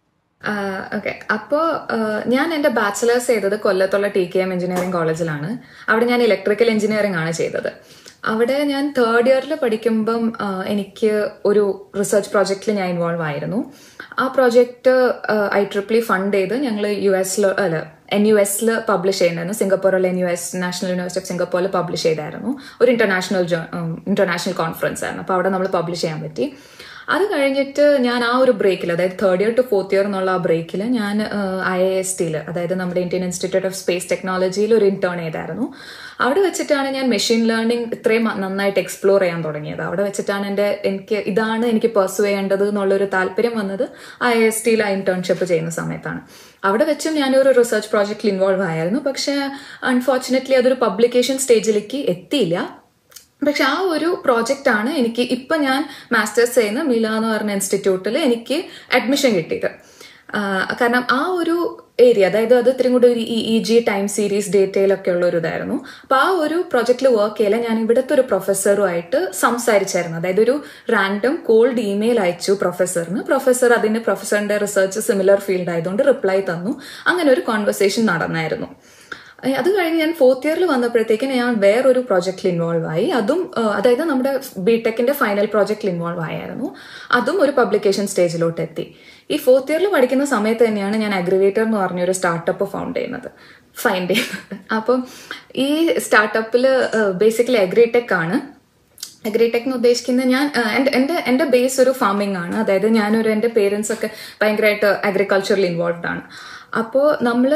ഓക്കെ അപ്പോൾ ഞാൻ എൻ്റെ ബാച്ചിലേഴ്സ് ചെയ്തത് കൊല്ലത്തുള്ള ടി കെ എം എഞ്ചിനീയറിംഗ് കോളേജിലാണ് അവിടെ ഞാൻ ഇലക്ട്രിക്കൽ എഞ്ചിനീയറിംഗ് ആണ് ചെയ്തത് അവിടെ ഞാൻ തേർഡ് ഇയറിൽ പഠിക്കുമ്പം ആ, എനിക്ക് ഒരു റിസർച്ച് പ്രോജക്റ്റിൽ ഞാൻ ഇൻവോൾവ് ആയിരുന്നു ആ പ്രോജക്റ്റ് ഐ ട്രിപ്പിളി ഫണ്ട് ചെയ്ത് ഞങ്ങൾ യു എസിൽ അല്ല എൻ യു എസിൽ പബ്ലിഷ് ചെയ്യുന്നുണ്ടായിരുന്നു സിംഗപ്പൂരിലെ N U S national university of സിംഗപ്പൂരിൽ പബ്ലിഷ് ചെയ്തായിരുന്നു ഒരു ഇന്റർനാഷണൽ ഇന്റർനാഷണൽ കോൺഫറൻസ് ആയിരുന്നു അപ്പോൾ അവിടെ നമ്മൾ പബ്ലിഷ് ചെയ്യാൻ പറ്റി അത് കഴിഞ്ഞിട്ട് ഞാൻ ആ ഒരു ബ്രേക്കിൽ അതായത് third year to fourth year എന്നുള്ള ആ ബ്രേക്കിൽ ഞാൻ ഐ എ എസ് ടിയിൽ അതായത് നമ്മുടെ ഇന്ത്യൻ ഇൻസ്റ്റിറ്റ്യൂട്ട് ഓഫ് സ്പേസ് ടെക്നോളജിയിൽ ഒരു ഇന്റേൺ ചെയ്തായിരുന്നു അവിടെ വെച്ചിട്ടാണ് ഞാൻ മെഷീൻ ലേണിംഗ് ഇത്രയും നന്നായിട്ട് എക്സ്പ്ലോർ ചെയ്യാൻ തുടങ്ങിയത് അവിടെ വെച്ചിട്ടാണ് എൻ്റെ എനിക്ക് ഇതാണ് എനിക്ക് പെർസ്യൂ ചെയ്യേണ്ടത് എന്നുള്ളൊരു താല്പര്യം വന്നത് ഐ എസ് ടിയിൽ ആ ഇന്റേൺഷിപ്പ് ചെയ്യുന്ന സമയത്താണ് അവിടെ വെച്ചും ഞാനൊരു റിസർച്ച് പ്രോജക്റ്റിൽ ഇൻവോൾവ് ആയിരുന്നു പക്ഷേ അൺഫോർച്ചുനേറ്റ്ലി അതൊരു പബ്ലിക്കേഷൻ സ്റ്റേജിലേക്ക് എത്തിയില്ല പക്ഷെ ആ ഒരു പ്രോജക്റ്റ് ആണ് എനിക്ക് ഇപ്പൊ ഞാൻ മാസ്റ്റേഴ്സ് ചെയ്യുന്ന മില എന്ന് പറഞ്ഞ ഇൻസ്റ്റിറ്റ്യൂട്ടിൽ എനിക്ക് അഡ്മിഷൻ കിട്ടിയത് ആ, കാരണം ആ ഒരു ഏരിയ അതായത് അത് ഇത്രയും കൂടി ഒരു ഇ ജി ടൈം സീരീസ് ഡേറ്റയിലൊക്കെ ഉള്ള ഒരു ഇതായിരുന്നു അപ്പൊ ആ ഒരു പ്രോജക്റ്റിൽ വർക്ക് ചെയ്യല ഞാൻ ഇവിടുത്തെ ഒരു പ്രൊഫസറുമായിട്ട് സംസാരിച്ചായിരുന്നു അതായത് ഒരു റാൻഡം കോൾഡ് ഇമെയിൽ അയച്ചു പ്രൊഫസറിന് പ്രൊഫസർ അതിന് പ്രൊഫസറിന്റെ റിസർച്ച് സിമിലർ ഫീൽഡ് ആയതുകൊണ്ട് റിപ്ലൈ തന്നു അങ്ങനെ ഒരു കോൺവെർസേഷൻ നടന്നായിരുന്നു ഏ, അത് കഴിഞ്ഞ് ഞാൻ ഫോർത്ത് ഇയറിൽ വന്നപ്പോഴത്തേക്കും ഞാൻ വേറൊരു പ്രോജക്റ്റിൽ ഇൻവോൾവ് ആയി അതും ആ, അതായത് നമ്മുടെ ബിടെക്കിന്റെ ഫൈനൽ പ്രോജക്റ്റിൽ ഇൻവോൾവ് ആയിരുന്നു അതും ഒരു പബ്ലിക്കേഷൻ സ്റ്റേജിലോട്ട് എത്തി ഈ ഫോർത്ത് ഇയറിൽ പഠിക്കുന്ന സമയത്ത് തന്നെയാണ് ഞാൻ അഗ്രിവേറ്റർ എന്ന് പറഞ്ഞൊരു സ്റ്റാർട്ടപ്പ് ഫൗണ്ട് ചെയ്യുന്നത് ഫൈൻഡ് ചെയ്യുന്നത് അപ്പം ഈ സ്റ്റാർട്ടപ്പിൽ ബേസിക്കലി അഗ്രിടെക് ആണ് അഗ്രിടെക് എന്ന് ഉദ്ദേശിക്കുന്നത് ഞാൻ ആ, എൻ്റെ എൻ്റെ എൻ്റെ ബേസ് ഒരു ഫാമിംഗ് ആണ് അതായത് ഞാനൊരു എൻ്റെ പേരൻസ് ഒക്കെ ഭയങ്കരമായിട്ട് അഗ്രികൾച്ചറിൽ ഇൻവോൾവ് ആണ് അപ്പോൾ നമ്മൾ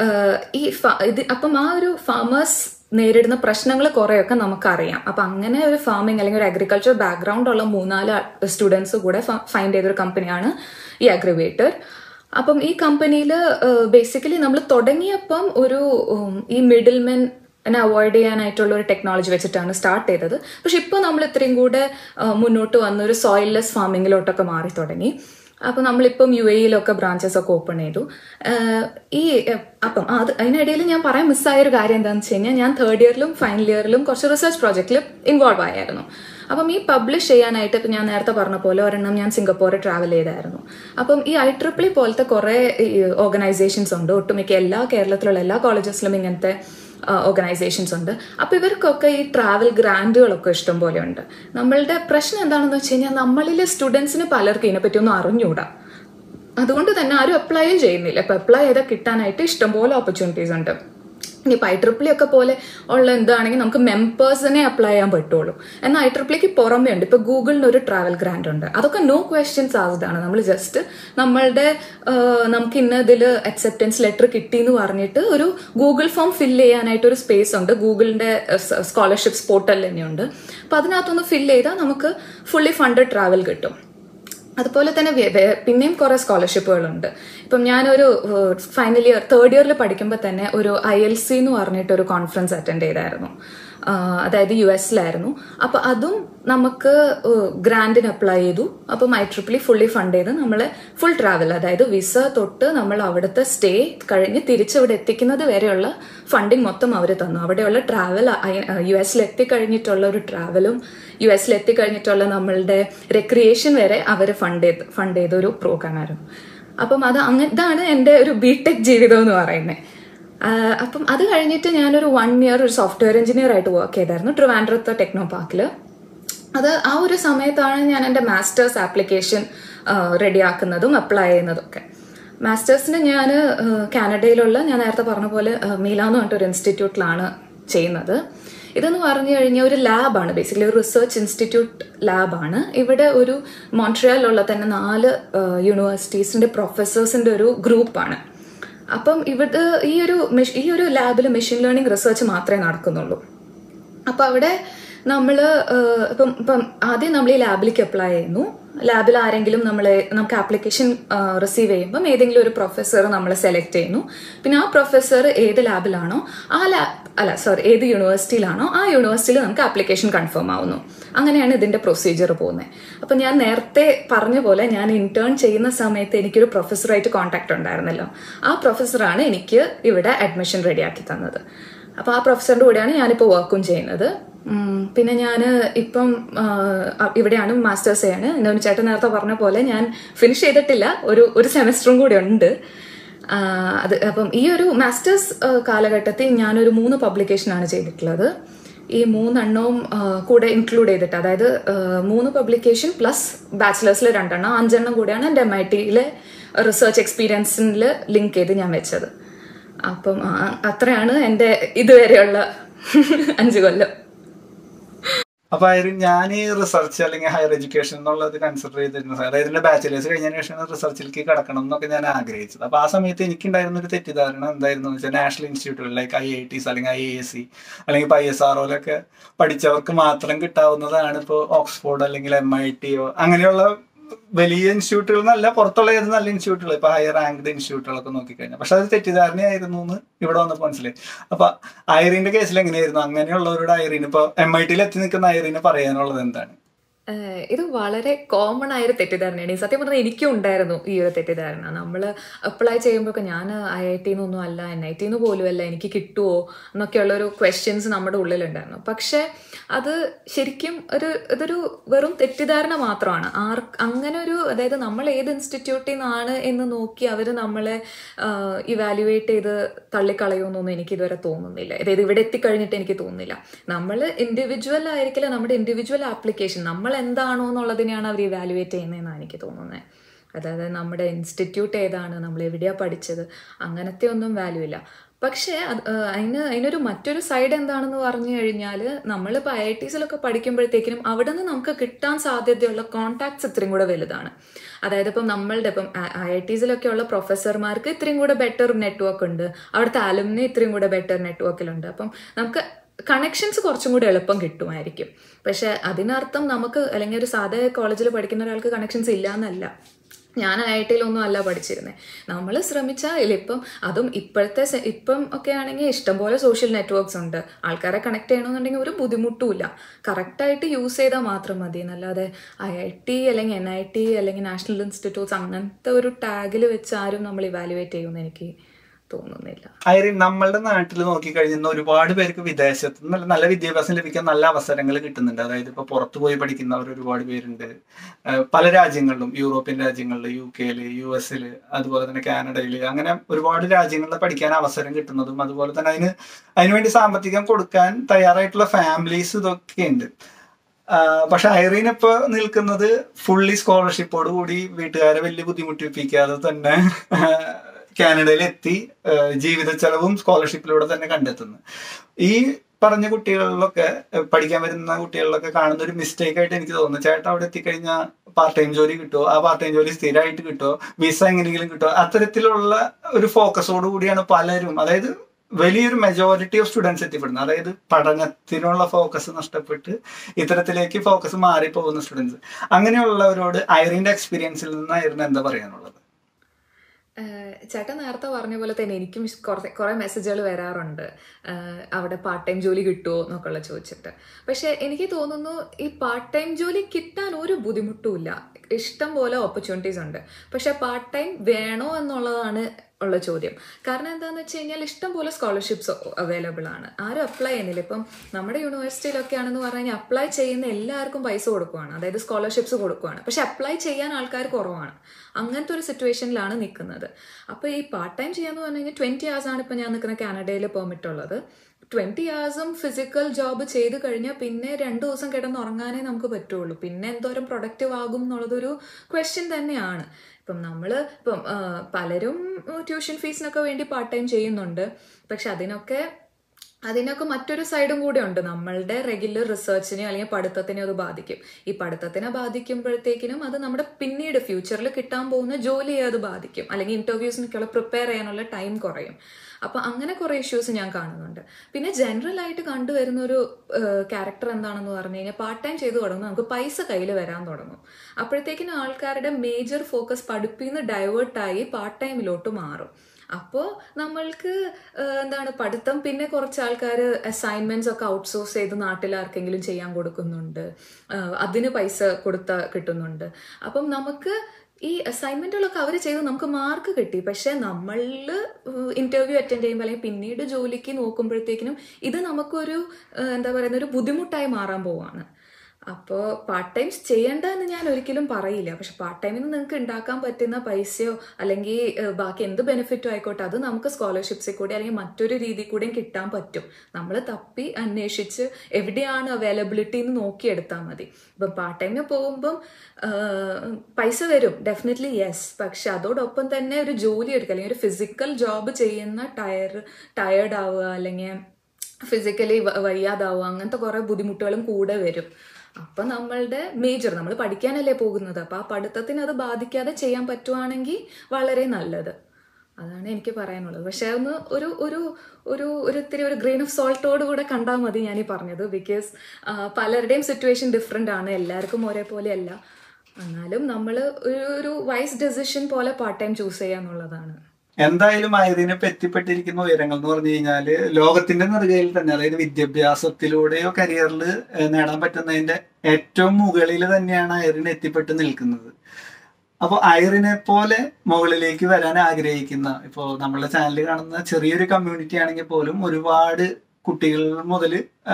ഈ ഫ- ഇത് അപ്പം ആ ഒരു ഫാമേഴ്സ് നേരിടുന്ന പ്രശ്നങ്ങൾ കുറേയൊക്കെ നമുക്കറിയാം അപ്പം അങ്ങനെ ഒരു ഫാമിംഗ് അല്ലെങ്കിൽ ഒരു അഗ്രികൾച്ചർ ബാക്ക്ഗ്രൗണ്ട് ഉള്ള മൂന്നാല് സ്റ്റുഡൻസ് കൂടെ ഫൈൻഡ് ചെയ്തൊരു കമ്പനിയാണ് ഈ അഗ്രിവേറ്റർ അപ്പം ഈ കമ്പനിയിൽ ബേസിക്കലി നമ്മൾ തുടങ്ങിയപ്പം ഒരു ഉം, ഈ മിഡിൽമെൻ എന്നെ അവോയ്ഡ് ചെയ്യാനായിട്ടുള്ള ഒരു ടെക്നോളജി വെച്ചിട്ടാണ് സ്റ്റാർട്ട് ചെയ്തത് പക്ഷെ ഇപ്പോൾ നമ്മൾ ഇത്രയും കൂടെ ആ, മുന്നോട്ട് വന്ന ഒരു സോയിൽലെസ് ഫാമിങ്ങിലോട്ടൊക്കെ മാറി തുടങ്ങി അപ്പോൾ നമ്മളിപ്പം യു എയിലൊക്കെ ബ്രാഞ്ചസ് ഒക്കെ ഓപ്പൺ ചെയ്തു ആ, ഈ ആ, അപ്പം അത് അതിനിടയിൽ ഞാൻ പറയാൻ മിസ്സായ ഒരു കാര്യം എന്താണെന്ന് വെച്ച് കഴിഞ്ഞാൽ ഞാൻ തേർഡ് ഇയറിലും ഫൈനൽ ഇയറിലും കുറച്ച് റിസർച്ച് പ്രോജക്റ്റിൽ ഇൻവോൾവ് ആയിരുന്നു അപ്പം ഈ പബ്ലിഷ് ചെയ്യാനായിട്ട് ഇപ്പം ഞാൻ നേരത്തെ പറഞ്ഞ പോലെ ഒരെണ്ണം ഞാൻ സിംഗപ്പൂരിൽ ട്രാവൽ ചെയ്തായിരുന്നു അപ്പം ഈ ഐ ട്രിപ്പിളി പോലത്തെ കുറേ ഓർഗനൈസേഷൻസ് ഉണ്ട് ഒട്ടുമിക്ക എല്ലാ കേരളത്തിലുള്ള എല്ലാ കോളേജസിലും ഇങ്ങനത്തെ ഓർഗനൈസേഷൻസ് ഉണ്ട് അപ്പൊ ഇവർക്കൊക്കെ ഈ ട്രാവൽ ഗ്രാൻഡുകളൊക്കെ ഇഷ്ടം പോലെ ഉണ്ട് നമ്മളുടെ പ്രശ്നം എന്താണെന്ന് വെച്ച് കഴിഞ്ഞാൽ നമ്മളിലെ സ്റ്റുഡൻസിന് പലർക്കും ഇതിനെപ്പറ്റി ഒന്നും അറിഞ്ഞൂടാ അതുകൊണ്ട് തന്നെ ആരും അപ്ലൈയും ചെയ്യുന്നില്ല ഇപ്പൊ അപ്ലൈ ചെയ്താൽ കിട്ടാനായിട്ട് ഇഷ്ടംപോലെ ഓപ്പർച്യൂണിറ്റീസ് ഉണ്ട് ഇനി ഐ ട്രിപ്പിളി ഒക്കെ പോലെ ഉള്ള എന്താണെങ്കിൽ നമുക്ക് മെമ്പേഴ്സിനെ അപ്ലൈ ചെയ്യാൻ പറ്റുള്ളൂ എന്നാൽ ഐ ട്രിപ്പിളിക്ക് പുറമേ ഉണ്ട് ഇപ്പൊ ഗൂഗിളിന് ഒരു ട്രാവൽ ഗ്രാൻഡ് ഉണ്ട് അതൊക്കെ നോ ക്വസ്റ്റ്യൻസ് ആവതാണ് നമ്മൾ ജസ്റ്റ് നമ്മളുടെ ആ, നമുക്ക് ഇന്ന ഇതിൽ അക്സെപ്റ്റൻസ് ലെറ്റർ കിട്ടി എന്ന് പറഞ്ഞിട്ട് ഒരു ഗൂഗിൾ ഫോം ഫില്ല് ചെയ്യാനായിട്ട് ഒരു സ്പേസ് ഉണ്ട് ഗൂഗിളിന്റെ സ്കോളർഷിപ്സ് പോർട്ടൽ തന്നെയുണ്ട് അപ്പൊ അതിനകത്തൊന്ന് ഫില്ല് ചെയ്താൽ നമുക്ക് ഫുള്ളി ഫണ്ടഡ് ട്രാവൽ കിട്ടും അതുപോലെ തന്നെ വേ- വേ- പിന്നെയും കുറെ സ്കോളർഷിപ്പുകളുണ്ട് ഇപ്പം ഞാനൊരു ഫൈനൽ ഇയർ തേർഡ് ഇയറിൽ പഠിക്കുമ്പോൾ തന്നെ ഒരു ഐ എൽ സി എന്ന് പറഞ്ഞിട്ട് ഒരു കോൺഫറൻസ് അറ്റൻഡ് ചെയ്തായിരുന്നു ആ, അതായത് യു എസിലായിരുന്നു അപ്പൊ അതും നമുക്ക് ഗ്രാൻഡിന് അപ്ലൈ ചെയ്തു അപ്പം ഐ ട്രിപ്പിളി ഫുള്ളി ഫണ്ട് ചെയ്ത് നമ്മളെ ഫുൾ ട്രാവൽ അതായത് വിസ തൊട്ട് നമ്മൾ അവിടുത്തെ സ്റ്റേ കഴിഞ്ഞ് തിരിച്ചവിടെ എത്തിക്കുന്നത് വരെയുള്ള ഫണ്ടിങ് മൊത്തം അവർ തന്നു അവിടെയുള്ള ട്രാവൽ യു എസിൽ എത്തിക്കഴിഞ്ഞിട്ടുള്ള ഒരു ട്രാവലും യു എസിൽ എത്തിക്കഴിഞ്ഞിട്ടുള്ള നമ്മളുടെ റെക്രിയേഷൻ വരെ അവർ ഫണ്ട് ചെയ്ത് ഫണ്ട് ചെയ്ത ഒരു പ്രോഗ്രാമായിരുന്നു അപ്പം അത് അങ്ങ ഇതാണ് എൻ്റെ ഒരു ബിടെക് ജീവിതം എന്ന് പറയുന്നത് അപ്പം അത് കഴിഞ്ഞിട്ട് ഞാനൊരു വൺ ഇയർ ഒരു സോഫ്റ്റ്വെയർ എഞ്ചിനീയർ ആയിട്ട് വർക്ക് ചെയ്തായിരുന്നു ട്രിവാൻഡ്രത്ത് ടെക്നോ പാർക്കിൽ അത് ആ ഒരു സമയത്താണ് ഞാൻ എൻ്റെ മാസ്റ്റേഴ്സ് ആപ്ലിക്കേഷൻ റെഡിയാക്കുന്നതും അപ്ലൈ ചെയ്യുന്നതും ഒക്കെ മാസ്റ്റേഴ്സിന് ഞാൻ കാനഡയിലുള്ള ഞാൻ നേരത്തെ പറഞ്ഞ പോലെ മീല എന്ന് പറഞ്ഞിട്ടൊരു ഇൻസ്റ്റിറ്റ്യൂട്ടിലാണ് ചെയ്യുന്നത് ഇതെന്ന് പറഞ്ഞു കഴിഞ്ഞാൽ ഒരു ലാബാണ് ബേസിക്കലി ഒരു റിസർച്ച് ഇൻസ്റ്റിറ്റ്യൂട്ട് ലാബാണ് ഇവിടെ ഒരു മോൺട്രിയാലുള്ള തന്നെ നാല് യൂണിവേഴ്സിറ്റീസിന്റെ പ്രൊഫസേഴ്സിന്റെ ഒരു ഗ്രൂപ്പാണ് അപ്പം ഇവിടെ ഈ ഒരു മെഷ്- ഈ ഒരു ലാബിൽ മെഷീൻ ലേണിംഗ് റിസർച്ച് മാത്രമേ നടക്കുന്നുള്ളൂ അപ്പൊ അവിടെ നമ്മൾ ഇപ്പം ഇപ്പം ആദ്യം നമ്മൾ ഈ ലാബിലേക്ക് അപ്ലൈ ചെയ്യുന്നു ലാബിൽ ആരെങ്കിലും നമ്മളെ നമുക്ക് ആപ്ലിക്കേഷൻ റിസീവ് ചെയ്യുമ്പം ഏതെങ്കിലും ഒരു പ്രൊഫസർ നമ്മളെ സെലക്ട് ചെയ്യുന്നു പിന്നെ ആ പ്രൊഫസർ ഏത് ലാബിലാണോ ആ ലാബ് അല്ല സോറി ഏത് യൂണിവേഴ്സിറ്റിയിലാണോ ആ യൂണിവേഴ്സിറ്റിയിൽ നമുക്ക് ആപ്ലിക്കേഷൻ കൺഫേം ആവുന്നു അങ്ങനെയാണ് ഇതിന്റെ പ്രൊസീജിയർ പോകുന്നത് അപ്പം ഞാൻ നേരത്തെ പറഞ്ഞ പോലെ ഞാൻ ഇന്റേൺ ചെയ്യുന്ന സമയത്ത് എനിക്കൊരു പ്രൊഫസറായിട്ട് കോൺടാക്ട് ഉണ്ടായിരുന്നല്ലോ ആ പ്രൊഫസറാണ് എനിക്ക് ഇവിടെ അഡ്മിഷൻ റെഡിയാക്കി തന്നത് അപ്പോൾ ആ പ്രൊഫസറിന്റെ കൂടെയാണ് ഞാനിപ്പോൾ വർക്കും ചെയ്യുന്നത് ഉം, പിന്നെ ഞാൻ ഇപ്പം ആ, ഇവിടെയാണ് മാസ്റ്റേഴ്സ് ചെയ്യാണ് എന്നൊരു ചേട്ടൻ നേരത്തെ പറഞ്ഞ പോലെ ഞാൻ ഫിനിഷ് ചെയ്തിട്ടില്ല ഒരു ഒരു സെമസ്റ്ററും കൂടി ഉണ്ട് ആ, അത് അപ്പം ഈ ഒരു മാസ്റ്റേഴ്സ് കാലഘട്ടത്തിൽ ഞാനൊരു മൂന്ന് പബ്ലിക്കേഷനാണ് ചെയ്തിട്ടുള്ളത് ഈ മൂന്നെണ്ണവും ആ, കൂടെ ഇൻക്ലൂഡ് ചെയ്തിട്ട് അതായത് ആ, മൂന്ന് പബ്ലിക്കേഷൻ പ്ലസ് ബാച്ചിലേഴ്സിൽ രണ്ടെണ്ണം അഞ്ചെണ്ണം കൂടിയാണ് എൻ്റെ എം ഐ ടിയിലെ റിസർച്ച് എക്സ്പീരിയൻസിൽ ലിങ്ക് ചെയ്ത് ഞാൻ വെച്ചത് അപ്പം ആ, അത്രയാണ് എൻ്റെ ഇതുവരെയുള്ള അഞ്ച് കൊല്ലം അപ്പൊ അതിൽ ഞാൻ ഈ റിസർച്ച് അല്ലെങ്കിൽ ഹയർ എഡ്യൂക്കേഷൻ എന്നുള്ളത് കൺസിഡർ ചെയ്തിരുന്നു അതായത് എന്റെ ബാച്ചിലേഴ്സ് കഴിഞ്ഞതിന് ശേഷം റിസർച്ചിലേക്ക് കടക്കണം എന്നൊക്കെ ഞാൻ ആഗ്രഹിച്ചത് അപ്പൊ ആ സമയത്ത് എനിക്കുണ്ടായിരുന്ന ഒരു തെറ്റിദ്ധാരണ എന്തായിരുന്നു വെച്ചാൽ നാഷണൽ ഇൻസ്റ്റിറ്റ്യൂട്ടുകൾ ലൈക്ക് ഐ ഐ ടിസ് അല്ലെങ്കിൽ ഐ എ സി അല്ലെങ്കിൽ ഐ എസ് ആർ ഒയിലൊക്കെ പഠിച്ചവർക്ക് മാത്രം കിട്ടാവുന്നതാണ് ഇപ്പോൾ ഓക്സ്ഫോർഡ് അല്ലെങ്കിൽ എം ഐ ടിയോ അങ്ങനെയുള്ള വലിയ ഇൻസ്റ്റിറ്റ്യൂട്ടുകൾ നല്ല പുറത്തുള്ള ഏത് നല്ല ഇൻസ്റ്റിറ്റ്യൂട്ടുകൾ ഇപ്പൊ ഹയർ റാങ്ക്ഡ് ഇൻസ്റ്റിറ്റ്യൂട്ടുകളൊക്കെ നോക്കിക്കഴിഞ്ഞാൽ പക്ഷെ അത് തെറ്റിദ്ധാരണയായിരുന്നു എന്ന് ഇവിടെ വന്നപ്പോൾ മനസ്സിലായി അപ്പൊ ഐറിന്റെ കേസിൽ എങ്ങനെയായിരുന്നു അങ്ങനെയുള്ളവരുടെ ഐറിന് ഇപ്പൊ എം ഐ ടിയിൽ എത്തി നിൽക്കുന്ന ഐറിന് പറയാനുള്ളത് എന്താണ് ഏഹ് ഇത് വളരെ കോമൺ ആയൊരു തെറ്റിദ്ധാരണയാണ് ഈ സത്യം പറഞ്ഞാൽ എനിക്കും ഉണ്ടായിരുന്നു ഈ ഒരു തെറ്റിദ്ധാരണ നമ്മൾ അപ്ലൈ ചെയ്യുമ്പോഴൊക്കെ ഞാൻ ഐ ഐ ടിന്നൊന്നും അല്ല എൻ ഐ ടിന്ന് പോലും അല്ല എനിക്ക് കിട്ടുമോ എന്നൊക്കെയുള്ളൊരു ക്വസ്റ്റ്യൻസ് നമ്മുടെ ഉള്ളിലുണ്ടായിരുന്നു പക്ഷേ അത് ശരിക്കും ഒരു ഇതൊരു വെറും തെറ്റിദ്ധാരണ മാത്രമാണ് ആർ അങ്ങനെ ഒരു അതായത് നമ്മൾ ഏത് ഇൻസ്റ്റിറ്റ്യൂട്ടിൽ നിന്നാണ് എന്ന് നോക്കി അവർ നമ്മളെ ഇവാലുവേറ്റ് ചെയ്ത് തള്ളിക്കളയുമെന്നൊന്നും എനിക്ക് ഇതുവരെ തോന്നുന്നില്ല അതായത് ഇവിടെ എത്തിക്കഴിഞ്ഞിട്ട് എനിക്ക് തോന്നുന്നില്ല നമ്മൾ ഇൻഡിവിജ്വൽ ആയിരിക്കില്ല നമ്മുടെ ഇൻഡിവിജ്വൽ ആപ്ലിക്കേഷൻ നമ്മൾ എന്താണോ എന്നുള്ളതിനെയാണ് അവർ ഇവാലുവേറ്റ് ചെയ്യുന്നതെന്നാണ് എനിക്ക് തോന്നുന്നത് അതായത് നമ്മുടെ ഇൻസ്റ്റിറ്റ്യൂട്ട് ഏതാണ് നമ്മൾ എവിടെയാണ് പഠിച്ചത് അങ്ങനത്തെ ഒന്നും വാല്യൂ ഇല്ല പക്ഷേ അത് ആ, അതിന് അതിനൊരു മറ്റൊരു സൈഡ് എന്താണെന്ന് പറഞ്ഞു കഴിഞ്ഞാൽ നമ്മളിപ്പോൾ ഐ ഐ ടീസിലൊക്കെ പഠിക്കുമ്പോഴത്തേക്കിനും അവിടെ നിന്ന് നമുക്ക് കിട്ടാൻ സാധ്യതയുള്ള കോൺടാക്ട്സ് ഇത്രയും കൂടെ വലുതാണ് അതായത് ഇപ്പം നമ്മളുടെ ഇപ്പം ഐ ഐ ടീസിലൊക്കെ ഉള്ള പ്രൊഫസർമാർക്ക് ഇത്രയും കൂടെ ബെറ്റർ നെറ്റ്വർക്ക് ഉണ്ട് അവിടുത്തെ അലുമിനെ ഇത്രയും കൂടെ ബെറ്റർ നെറ്റ്വർക്കിലുണ്ട് അപ്പം നമുക്ക് കണക്ഷൻസ് കുറച്ചും കൂടി എളുപ്പം കിട്ടുമായിരിക്കും പക്ഷെ അതിനർത്ഥം നമുക്ക് അല്ലെങ്കിൽ ഒരു സാധാ കോളേജിൽ പഠിക്കുന്ന ഒരാൾക്ക് കണക്ഷൻസ് ഇല്ല എന്നല്ല ഞാൻ ഐ ഐ ടിയിലൊന്നും അല്ല പഠിച്ചിരുന്നത് നമ്മൾ ശ്രമിച്ചാൽ ഇപ്പം അതും ഇപ്പോഴത്തെ സെ- ഇപ്പം ഒക്കെ ആണെങ്കിൽ ഇഷ്ടംപോലെ സോഷ്യൽ നെറ്റ്വർക്ക്സ് ഉണ്ട് ആൾക്കാരെ കണക്ട് ചെയ്യണമെന്നുണ്ടെങ്കിൽ ഒരു ബുദ്ധിമുട്ടുമില്ല കറക്റ്റായിട്ട് യൂസ് ചെയ്താൽ മാത്രം മതി എന്നല്ലാതെ ഐ ഐ ടി അല്ലെങ്കിൽ എൻ ഐ ടി അല്ലെങ്കിൽ നാഷണൽ ഇൻസ്റ്റിറ്റ്യൂട്ട്സ് അങ്ങനത്തെ ഒരു ടാഗിൽ വെച്ച് ആരും നമ്മൾ ഇവാലുവേറ്റ് ചെയ്യുമെന്ന് എനിക്ക് തോന്നുന്നില്ല ഐറിൻ നമ്മളുടെ നാട്ടിൽ നോക്കിക്കഴിഞ്ഞാൽ ഒരുപാട് പേർക്ക് വിദേശത്ത് നല്ല നല്ല വിദ്യാഭ്യാസം ലഭിക്കാൻ നല്ല അവസരങ്ങൾ കിട്ടുന്നുണ്ട് അതായത് ഇപ്പൊ പുറത്തു പോയി പഠിക്കുന്നവർ ഒരുപാട് പേരുണ്ട് ഏഹ് പല രാജ്യങ്ങളിലും യൂറോപ്യൻ രാജ്യങ്ങളിൽ യു കെയിൽ യു എസിൽ അതുപോലെ തന്നെ കാനഡയിൽ അങ്ങനെ ഒരുപാട് രാജ്യങ്ങളിൽ പഠിക്കാൻ അവസരം കിട്ടുന്നതും അതുപോലെ തന്നെ അതിന് അതിനുവേണ്ടി സാമ്പത്തികം കൊടുക്കാൻ തയ്യാറായിട്ടുള്ള ഫാമിലീസ് ഇതൊക്കെ ഉണ്ട് പക്ഷെ ഐറീൻ ഇപ്പൊ നിൽക്കുന്നത് ഫുള്ളി സ്കോളർഷിപ്പോട് കൂടി വീട്ടുകാരെ വലിയ ബുദ്ധിമുട്ടിപ്പിക്കാതെ തന്നെ ആഹ് കാനഡയിൽ എത്തി ആഹ് ജീവിത ചെലവും സ്കോളർഷിപ്പിലൂടെ തന്നെ കണ്ടെത്തുന്നു ഈ പറഞ്ഞ കുട്ടികളിലൊക്കെ ആഹ് പഠിക്കാൻ വരുന്ന കുട്ടികളിലൊക്കെ കാണുന്ന ഒരു മിസ്റ്റേക്ക് ആയിട്ട് എനിക്ക് തോന്നുന്നു ചേട്ടാ അവിടെ എത്തിക്കഴിഞ്ഞാൽ പാർട്ട് ടൈം ജോലി കിട്ടുമോ ആ പാർട്ട് ടൈം ജോലി സ്ഥിരമായിട്ട് കിട്ടുമോ വിസ എങ്ങനെയെങ്കിലും കിട്ടുമോ അത്തരത്തിലുള്ള ഒരു ഫോക്കസോട് കൂടിയാണ് പലരും അതായത് വലിയൊരു മെജോറിറ്റി ഓഫ് സ്റ്റുഡൻസ് എത്തിപ്പെടുന്നത് അതായത് പഠനത്തിനുള്ള ഫോക്കസ് നഷ്ടപ്പെട്ട് ഇത്തരത്തിലേക്ക് ഫോക്കസ് മാറിപ്പോകുന്ന സ്റ്റുഡൻസ് അങ്ങനെയുള്ളവരോട് ഐറിന്റെ എക്സ്പീരിയൻസിൽ നിന്നായിരുന്നു എന്താ പറയാനുള്ളത് ഏഹ് ചേട്ടൻ നേരത്തെ പറഞ്ഞ പോലെ തന്നെ എനിക്കും കുറേ കുറേ മെസ്സേജുകൾ വരാറുണ്ട് ഏഹ് അവിടെ പാർട്ട് ടൈം ജോലി കിട്ടുമോ എന്നൊക്കെയുള്ള ചോദിച്ചിട്ട് പക്ഷെ എനിക്ക് തോന്നുന്നു ഈ പാർട്ട് ടൈം ജോലി കിട്ടാൻ ഒരു ബുദ്ധിമുട്ടുമില്ല ഇഷ്ടം പോലെ ഓപ്പർച്യൂണിറ്റീസ് ഉണ്ട് പക്ഷെ പാർട്ട് ടൈം വേണോ എന്നുള്ളതാണ് ഉള്ള ചോദ്യം കാരണം എന്താണെന്ന് വെച്ച് കഴിഞ്ഞാൽ ഇഷ്ടം പോലെ സ്കോളർഷിപ്സ് അവൈലബിൾ ആണ് ആരും അപ്ലൈ ചെയ്യുന്നില്ല ഇപ്പം നമ്മുടെ യൂണിവേഴ്സിറ്റിയിലൊക്കെ ആണെന്ന് പറഞ്ഞു കഴിഞ്ഞാൽ അപ്ലൈ ചെയ്യുന്ന എല്ലാവർക്കും പൈസ കൊടുക്കുവാണ് അതായത് സ്കോളർഷിപ്സ് കൊടുക്കുവാണ് പക്ഷെ അപ്ലൈ ചെയ്യാൻ ആൾക്കാർ കുറവാണ് അങ്ങനത്തെ ഒരു സിറ്റുവേഷനിലാണ് നിൽക്കുന്നത് അപ്പോൾ ഈ പാർട്ട് ടൈം ചെയ്യാന്ന് പറഞ്ഞു കഴിഞ്ഞാൽ ട്വൻറ്റി hours ആണ് ഇപ്പം ഞാൻ നിൽക്കുന്ന കാനഡയിൽ പെർമിറ്റ് ഉള്ളത് ട്വൻറ്റി hours-ഉം ഫിസിക്കൽ ജോബ് ചെയ്ത് കഴിഞ്ഞാൽ പിന്നെ രണ്ട് ദിവസം കിടന്ന് ഉറങ്ങാനേ നമുക്ക് പറ്റുള്ളൂ പിന്നെ എന്തോരം പ്രൊഡക്റ്റീവ് ആകും എന്നുള്ളതൊരു ക്വസ്റ്റ്യൻ തന്നെയാണ് ഇപ്പം നമ്മൾ ഇപ്പം ആ, പലരും ട്യൂഷൻ ഫീസിനൊക്കെ വേണ്ടി പാർട്ട് ടൈം ചെയ്യുന്നുണ്ട് പക്ഷെ അതിനൊക്കെ അതിനൊക്കെ മറ്റൊരു സൈഡും കൂടെ ഉണ്ട് നമ്മളുടെ റെഗുലർ റിസർച്ചിനെയോ അല്ലെങ്കിൽ പഠിത്തത്തിനെയോ അത് ബാധിക്കും ഈ പഠിത്തത്തിനെ ബാധിക്കുമ്പോഴത്തേക്കിനും അത് നമ്മുടെ പിന്നീട് ഫ്യൂച്ചറിൽ കിട്ടാൻ പോകുന്ന ജോലിയെ അത് ബാധിക്കും അല്ലെങ്കിൽ ഇന്റർവ്യൂസിനൊക്കെയുള്ള പ്രിപ്പയർ ചെയ്യാനുള്ള ടൈം കുറയും അപ്പൊ അങ്ങനെ കുറെ ഇഷ്യൂസ് ഞാൻ കാണുന്നുണ്ട് പിന്നെ ജനറൽ ആയിട്ട് കണ്ടുവരുന്ന ഒരു ക്യാരക്ടർ എന്താണെന്ന് പറഞ്ഞു കഴിഞ്ഞാൽ പാർട്ട് ടൈം ചെയ്ത് തുടങ്ങുമ്പോൾ നമുക്ക് പൈസ കയ്യിൽ വരാൻ തുടങ്ങും അപ്പോഴത്തേക്കിനും ആൾക്കാരുടെ മേജർ ഫോക്കസ് പഠിപ്പിൽ നിന്ന് ഡൈവേർട്ടായി പാർട്ട് ടൈമിലോട്ട് മാറും അപ്പോൾ നമ്മൾക്ക് എന്താണ് പഠിത്തം പിന്നെ കുറച്ച് ആൾക്കാർ അസൈൻമെന്റ്സ് ഒക്കെ ഔട്ട്സോഴ്സ് ചെയ്ത് നാട്ടിൽ ആർക്കെങ്കിലും ചെയ്യാൻ കൊടുക്കുന്നുണ്ട് അതിന് പൈസ കൊടുത്ത കിട്ടുന്നുണ്ട് അപ്പം നമുക്ക് ഈ അസൈൻമെന്റുകളൊക്കെ അവർ ചെയ്ത് നമുക്ക് മാർക്ക് കിട്ടി പക്ഷെ നമ്മളിൽ ഇന്റർവ്യൂ അറ്റൻഡ് ചെയ്യുമ്പോൾ അല്ലെങ്കിൽ പിന്നീട് ജോലിക്ക് നോക്കുമ്പോഴത്തേക്കിനും ഇത് നമുക്കൊരു എന്താ പറയുന്ന ഒരു ബുദ്ധിമുട്ടായി മാറാൻ പോവാണ് അപ്പോൾ പാർട്ട് ടൈംസ് ചെയ്യേണ്ട എന്ന് ഞാൻ ഒരിക്കലും പറയില്ല പക്ഷെ പാർട്ട് ടൈമിൽ നിന്ന് നിങ്ങൾക്ക് ഉണ്ടാക്കാൻ പറ്റുന്ന പൈസയോ അല്ലെങ്കിൽ ബാക്കി എന്ത് ബെനിഫിറ്റോ ആയിക്കോട്ടെ അത് നമുക്ക് സ്കോളർഷിപ്സിൽ കൂടി അല്ലെങ്കിൽ മറ്റൊരു രീതി കൂടെയും കിട്ടാൻ പറ്റും നമ്മൾ തപ്പി അന്വേഷിച്ച് എവിടെയാണ് അവൈലബിലിറ്റി എന്ന് നോക്കിയെടുത്താൽ മതി ഇപ്പം പാർട്ട് ടൈമിന് പോകുമ്പം പൈസ വരും ഡെഫിനറ്റ്ലി യെസ് പക്ഷെ അതോടൊപ്പം തന്നെ ഒരു ജോലി എടുക്കുക അല്ലെങ്കിൽ ഒരു ഫിസിക്കൽ ജോബ് ചെയ്യുന്ന ടയർ ടയേർഡ് ആവുക അല്ലെങ്കിൽ ഫിസിക്കലി വയ്യാതാവുക അങ്ങനത്തെ കുറേ ബുദ്ധിമുട്ടുകളും കൂടെ വരും അപ്പൊ നമ്മളുടെ മേജർ നമ്മൾ പഠിക്കാനല്ലേ പോകുന്നത് അപ്പൊ ആ പഠിത്തത്തിന് അത് ബാധിക്കാതെ ചെയ്യാൻ പറ്റുവാണെങ്കിൽ വളരെ നല്ലത് അതാണ് എനിക്ക് പറയാനുള്ളത് പക്ഷെ ഒന്ന് ഒരു ഒരു ഒരു ഒരു ഇത്തിരി ഒരു ഗ്രെയിൻ ഓഫ് സോൾട്ടോട് കൂടെ കണ്ടാൽ മതി ഞാൻ ഈ പറഞ്ഞത് ബിക്കോസ് പലരുടെയും സിറ്റുവേഷൻ ഡിഫറെൻ്റ് ആണ് എല്ലാവർക്കും ഒരേപോലെ അല്ല എന്നാലും നമ്മൾ ഒരു ഒരു വൈസ് ഡെസിഷൻ പോലെ പാർട്ട് ടൈം ചൂസ് ചെയ്യാന്നുള്ളതാണ് എന്തായാലും ആയതിനെ എത്തിപ്പെട്ടിരിക്കുന്ന ഉയരങ്ങൾ എന്ന് പറഞ്ഞു കഴിഞ്ഞാല് ലോകത്തിന്റെ നെറുകയിൽ തന്നെ അതായത് വിദ്യാഭ്യാസത്തിലൂടെയോ കരിയറിൽ നേടാൻ പറ്റുന്നതിന്റെ ഏറ്റവും മുകളിൽ തന്നെയാണ് ഐറിൻ എത്തിപ്പെട്ട് നിൽക്കുന്നത് അപ്പോൾ ഐറിനെ പോലെ മുകളിലേക്ക് വരാൻ ആഗ്രഹിക്കുന്ന ഇപ്പോൾ നമ്മളുടെ ചാനൽ കാണുന്ന ചെറിയൊരു കമ്മ്യൂണിറ്റി ആണെങ്കിൽ പോലും ഒരുപാട് കുട്ടികൾ മുതൽ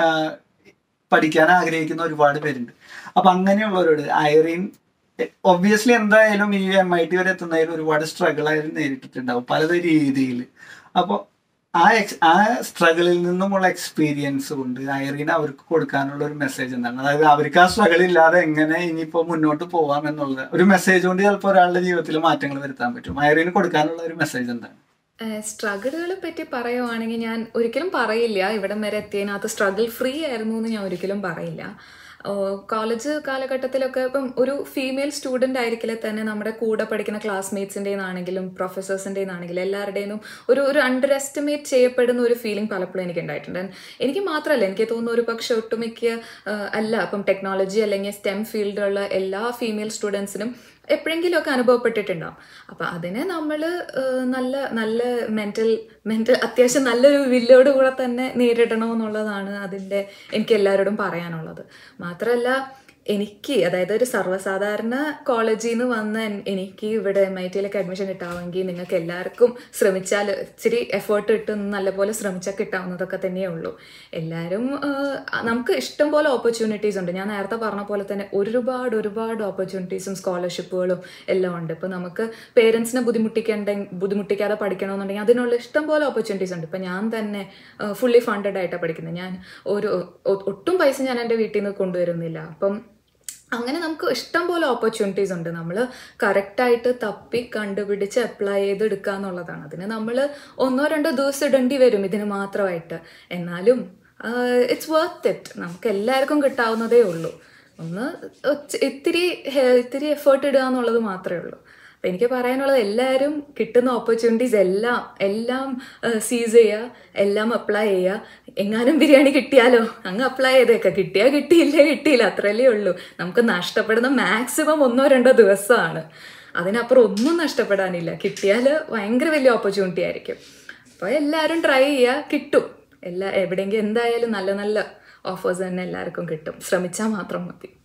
പഠിക്കാൻ ആഗ്രഹിക്കുന്ന ഒരുപാട് പേരുണ്ട് അപ്പൊ അങ്ങനെയുള്ളവരോട് ഐറിൻ ഒബ്വിയസ്ലി എന്തായാലും ഈ എം ഐ ടി വരെ എത്തുന്നതിൽ ഒരുപാട് സ്ട്രഗിൾ ആയാലും നേരിട്ടിട്ടുണ്ടാവും പല രീതിയിൽ അപ്പോൾ ആ എക്സ് ആ സ്ട്രഗിളിൽ നിന്നുമുള്ള എക്സ്പീരിയൻസ് കൊണ്ട് ഐറിന് അവർക്ക് കൊടുക്കാനുള്ള ഒരു മെസ്സേജ് എന്താണ് അതായത് അവർക്ക് ആ സ്ട്രഗിൾ ഇല്ലാതെ എങ്ങനെ ഇനിയിപ്പോൾ മുന്നോട്ട് പോവാം എന്നുള്ള ഒരു മെസ്സേജ് കൊണ്ട് ചിലപ്പോൾ ഒരാളുടെ ജീവിതത്തിൽ മാറ്റങ്ങൾ വരുത്താൻ പറ്റും ഐറിന് കൊടുക്കാനുള്ള ഒരു മെസ്സേജ് എന്താണ് സ്ട്രഗിളുകളെ പറ്റി പറയുവാണെങ്കിൽ ഞാൻ ഒരിക്കലും പറയില്ല ഇവിടം വരെ എത്തിയതിനകത്ത് സ്ട്രഗിൾ ഫ്രീ ആയിരുന്നു എന്ന് ഞാൻ ഒരിക്കലും പറയില്ല കോളേജ് കാലഘട്ടത്തിലൊക്കെ ഇപ്പം ഒരു ഫീമെയിൽ സ്റ്റുഡൻ്റ് ആയിരിക്കില്ല തന്നെ നമ്മുടെ കൂടെ പഠിക്കുന്ന ക്ലാസ്മേറ്റ്സിൻ്റെന്നാണെങ്കിലും പ്രൊഫസേഴ്സിൻ്റെന്നാണെങ്കിലും എല്ലാവരുടെയും ഒരു ഒരു അണ്ടർ എസ്റ്റിമേറ്റ് ചെയ്യപ്പെടുന്ന ഒരു ഫീലിംഗ് പലപ്പോഴും എനിക്ക് ഉണ്ടായിട്ടുണ്ട് എനിക്ക് മാത്രമല്ല എനിക്ക് തോന്നുന്നു ഒരു പക്ഷെ ഒട്ടുമിക്ക അല്ല ഇപ്പം ടെക്നോളജി അല്ലെങ്കിൽ സ്റ്റെം ഫീൽഡിലുള്ള എല്ലാ ഫീമെയിൽ സ്റ്റുഡൻസിനും എപ്പോഴെങ്കിലുമൊക്കെ അനുഭവപ്പെട്ടിട്ടുണ്ടാവും അപ്പം അതിനെ നമ്മൾ നല്ല നല്ല മെൻ്റൽ മെൻ്റൽ അത്യാവശ്യം നല്ലൊരു വില്ലോട് കൂടെ തന്നെ നേരിടണമെന്നുള്ളതാണ് അതിൻ്റെ എനിക്ക് എല്ലാവരോടും പറയാനുള്ളത് മാത്രമല്ല എനിക്ക് അതായത് ഒരു സർവ്വസാധാരണ കോളേജിൽ നിന്ന് വന്ന എനിക്ക് ഇവിടെ എം ഐ ടിയിലേക്ക് അഡ്മിഷൻ കിട്ടാമെങ്കിൽ നിങ്ങൾക്ക് എല്ലാവർക്കും ശ്രമിച്ചാൽ ഇച്ചിരി എഫേർട്ട് ഇട്ട് നല്ലപോലെ ശ്രമിച്ചാൽ കിട്ടാവുന്നതൊക്കെ തന്നെയേ ഉള്ളൂ എല്ലാവരും നമുക്ക് ഇഷ്ടം പോലെ ഓപ്പർച്യൂണിറ്റീസ് ഉണ്ട് ഞാൻ നേരത്തെ പറഞ്ഞ പോലെ തന്നെ ഒരുപാട് ഒരുപാട് ഓപ്പർച്യൂണിറ്റീസും സ്കോളർഷിപ്പുകളും എല്ലാം ഉണ്ട് ഇപ്പം നമുക്ക് പേരൻസിനെ ബുദ്ധിമുട്ടിക്കേണ്ട ബുദ്ധിമുട്ടിക്കാതെ പഠിക്കണമെന്നുണ്ടെങ്കിൽ അതിനുള്ള ഇഷ്ടം പോലെ ഓപ്പർച്യൂണിറ്റീസ് ഉണ്ട് ഇപ്പം ഞാൻ തന്നെ ഫുള്ളി ഫണ്ടഡ് ആയിട്ടാണ് പഠിക്കുന്നത് ഞാൻ ഒരു ഒട്ടും പൈസ ഞാൻ എൻ്റെ വീട്ടിൽ നിന്ന് കൊണ്ടുവരുന്നില്ല അപ്പം അങ്ങനെ നമുക്ക് ഇഷ്ടം പോലെ ഓപ്പർച്യൂണിറ്റീസ് ഉണ്ട് നമ്മൾ കറക്റ്റായിട്ട് തപ്പി കണ്ടുപിടിച്ച് അപ്ലൈ ചെയ്ത് എടുക്കുക എന്നുള്ളതാണ് അതിന് നമ്മൾ ഒന്നോ രണ്ടോ ദിവസം ഇടേണ്ടി വരും ഇതിന് മാത്രമായിട്ട് എന്നാലും ഇറ്റ്സ് വർത്ത് ഇറ്റ് നമുക്ക് എല്ലാവർക്കും കിട്ടാവുന്നതേ ഉള്ളൂ ഒന്ന് ഇത്തിരി ഇത്തിരി എഫേർട്ട് ഇടുക എന്നുള്ളത് മാത്രമേ ഉള്ളൂ അപ്പം എനിക്ക് പറയാനുള്ളത് എല്ലാവരും കിട്ടുന്ന ഓപ്പർച്യൂണിറ്റീസ് എല്ലാം എല്ലാം സീസ് ചെയ്യുക എല്ലാം അപ്ലൈ ചെയ്യുക എങ്ങാനും ബിരിയാണി കിട്ടിയാലോ അങ്ങ് അപ്ലൈ ചെയ്തേക്ക കിട്ടിയാൽ കിട്ടിയില്ല കിട്ടിയില്ല അത്രയല്ലേ ഉള്ളൂ നമുക്ക് നഷ്ടപ്പെടുന്ന മാക്സിമം ഒന്നോ രണ്ടോ ദിവസമാണ് അതിനപ്പുറം ഒന്നും നഷ്ടപ്പെടാനില്ല കിട്ടിയാൽ ഭയങ്കര വലിയ ഓപ്പർച്യൂണിറ്റി ആയിരിക്കും അപ്പോൾ എല്ലാവരും ട്രൈ ചെയ്യുക കിട്ടും എല്ലാ എവിടെയെങ്കിലും എന്തായാലും നല്ല നല്ല ഓഫേഴ്സ് തന്നെ എല്ലാവർക്കും കിട്ടും ശ്രമിച്ചാൽ മാത്രം മതി